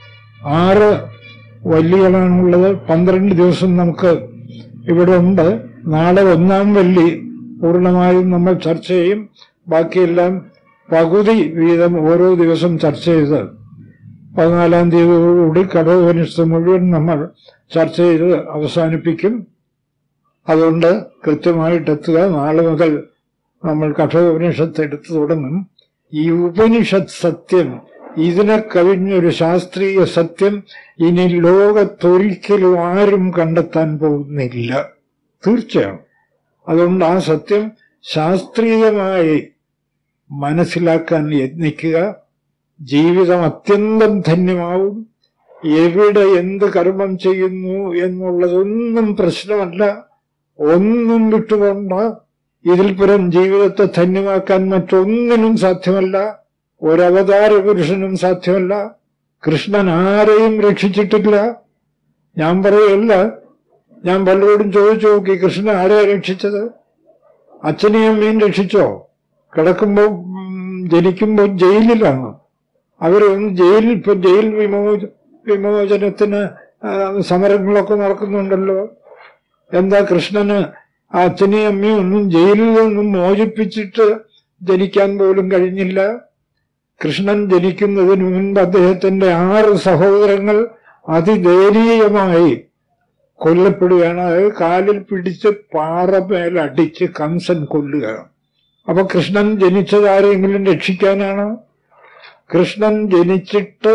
ആറ് വല്ലികളാണുള്ളത് പന്ത്രണ്ട് ദിവസം നമുക്ക് ഇവിടെ ഉണ്ട് നാളെ ഒന്നാം വല്ലി പൂർണ്ണമായും നമ്മൾ ചർച്ച ചെയ്യും ബാക്കിയെല്ലാം പകുതി വീതം ഓരോ ദിവസം ചർച്ച ചെയ്ത് പതിനാലാം തീയതിയോടുകൂടി കടോപനിഷത്ത് മുഴുവൻ നമ്മൾ ചർച്ച ചെയ്ത് അവസാനിപ്പിക്കും അതുകൊണ്ട് കൃത്യമായിട്ട് എത്തുക നാളെ മുതൽ നമ്മൾ കഠോപനിഷത്ത് എടുത്തു തുടങ്ങും ഈ ഉപനിഷത്ത് സത്യം ഇതിനെ കവിഞ്ഞൊരു ശാസ്ത്രീയ സത്യം ഇനി ലോകത്തൊരിക്കലും ആരും കണ്ടെത്താൻ പോകുന്നില്ല തീർച്ചയാണ് അതുകൊണ്ട് ആ സത്യം ശാസ്ത്രീയമായി മനസ്സിലാക്കാൻ യത്നിക്കുക ജീവിതം അത്യന്തം ധന്യമാവും എവിടെ എന്ത് കർമ്മം ചെയ്യുന്നു എന്നുള്ളതൊന്നും പ്രശ്നമല്ല ഒന്നും വിട്ടുകൊണ്ട ഇതിൽ പുരം ജീവിതത്തെ ധന്യമാക്കാൻ മറ്റൊന്നിനും സാധ്യമല്ല ഒരവതാര പുരുഷനും സാധ്യമല്ല കൃഷ്ണൻ ആരെയും രക്ഷിച്ചിട്ടില്ല ഞാൻ പറയല്ല ഞാൻ പലരോടും ചോദിച്ചു നോക്കി കൃഷ്ണൻ ആരെയാ രക്ഷിച്ചത് അച്ഛനെയും അമ്മയും രക്ഷിച്ചോ കിടക്കുമ്പോ ജനിക്കുമ്പോ ജയിലിലാണ് അവരൊന്ന് ജയിലിൽ ഇപ്പൊ ജയിൽ വിമോച വിമോചനത്തിന് ആ, സമരങ്ങളൊക്കെ നടക്കുന്നുണ്ടല്ലോ എന്താ കൃഷ്ണന് ആ അച്ഛനെയും അമ്മയും ഒന്നും ജയിലിൽ നിന്നും മോചിപ്പിച്ചിട്ട് ജനിക്കാൻ പോലും കഴിഞ്ഞില്ല കൃഷ്ണൻ ജനിക്കുന്നതിന് മുൻപ് അദ്ദേഹത്തിന്റെ ആറ് സഹോദരങ്ങൾ അതിദയനീയമായി കൊല്ലപ്പെടുകയാണ് അതായത് കാലിൽ പിടിച്ച് പാറമേൽ അടിച്ച് കംസൻ കൊല്ലുക അപ്പൊ കൃഷ്ണൻ ജനിച്ചത് ആരെങ്കിലും രക്ഷിക്കാനാണ് കൃഷ്ണൻ ജനിച്ചിട്ട്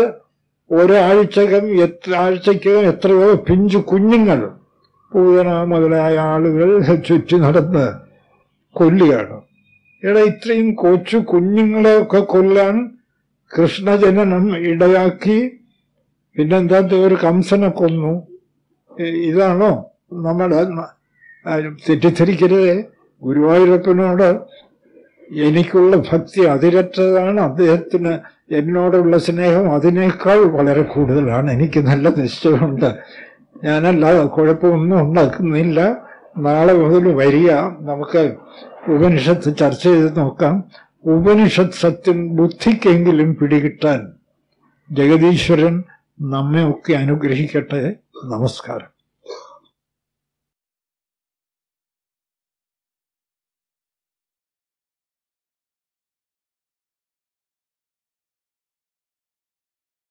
ഒരാഴ്ചകം എത്ര ആഴ്ചക്കകം എത്രയോ പിഞ്ചു കുഞ്ഞുങ്ങൾ പൂതന മുതലായ ആളുകൾ ചുറ്റി നടന്ന് കൊല്ലുകയാണ് എടാ ഇത്രയും കൊച്ചു കുഞ്ഞുങ്ങളെയൊക്കെ കൊല്ലാൻ കൃഷ്ണജനനം ഇടയാക്കി പിന്നെന്താ ഒരു കംസനെ കൊന്നു ഇ- ഇതാണോ നമ്മുടെ ന- ആ, തെറ്റിദ്ധരിക്കരുത് ഗുരുവായൂരപ്പനോട് എനിക്കുള്ള ഭക്തി അതിരറ്റതാണ് അദ്ദേഹത്തിന് എന്നോടുള്ള സ്നേഹം അതിനേക്കാൾ വളരെ കൂടുതലാണ് എനിക്ക് നല്ല നിശ്ചയമുണ്ട് ഞാനല്ല കുഴപ്പമൊന്നും ഉണ്ടാക്കുന്നില്ല നാളെ മുതൽ വരിക നമുക്ക് ഉപനിഷത്ത് ചർച്ച ചെയ്ത് നോക്കാം ഉപനിഷത്ത് സത്യം ബുദ്ധിക്കെങ്കിലും പിടികിട്ടാൻ ജഗദീശ്വരൻ നമ്മെ ഒക്കെ അനുഗ്രഹിക്കട്ടെ നമസ്കാരം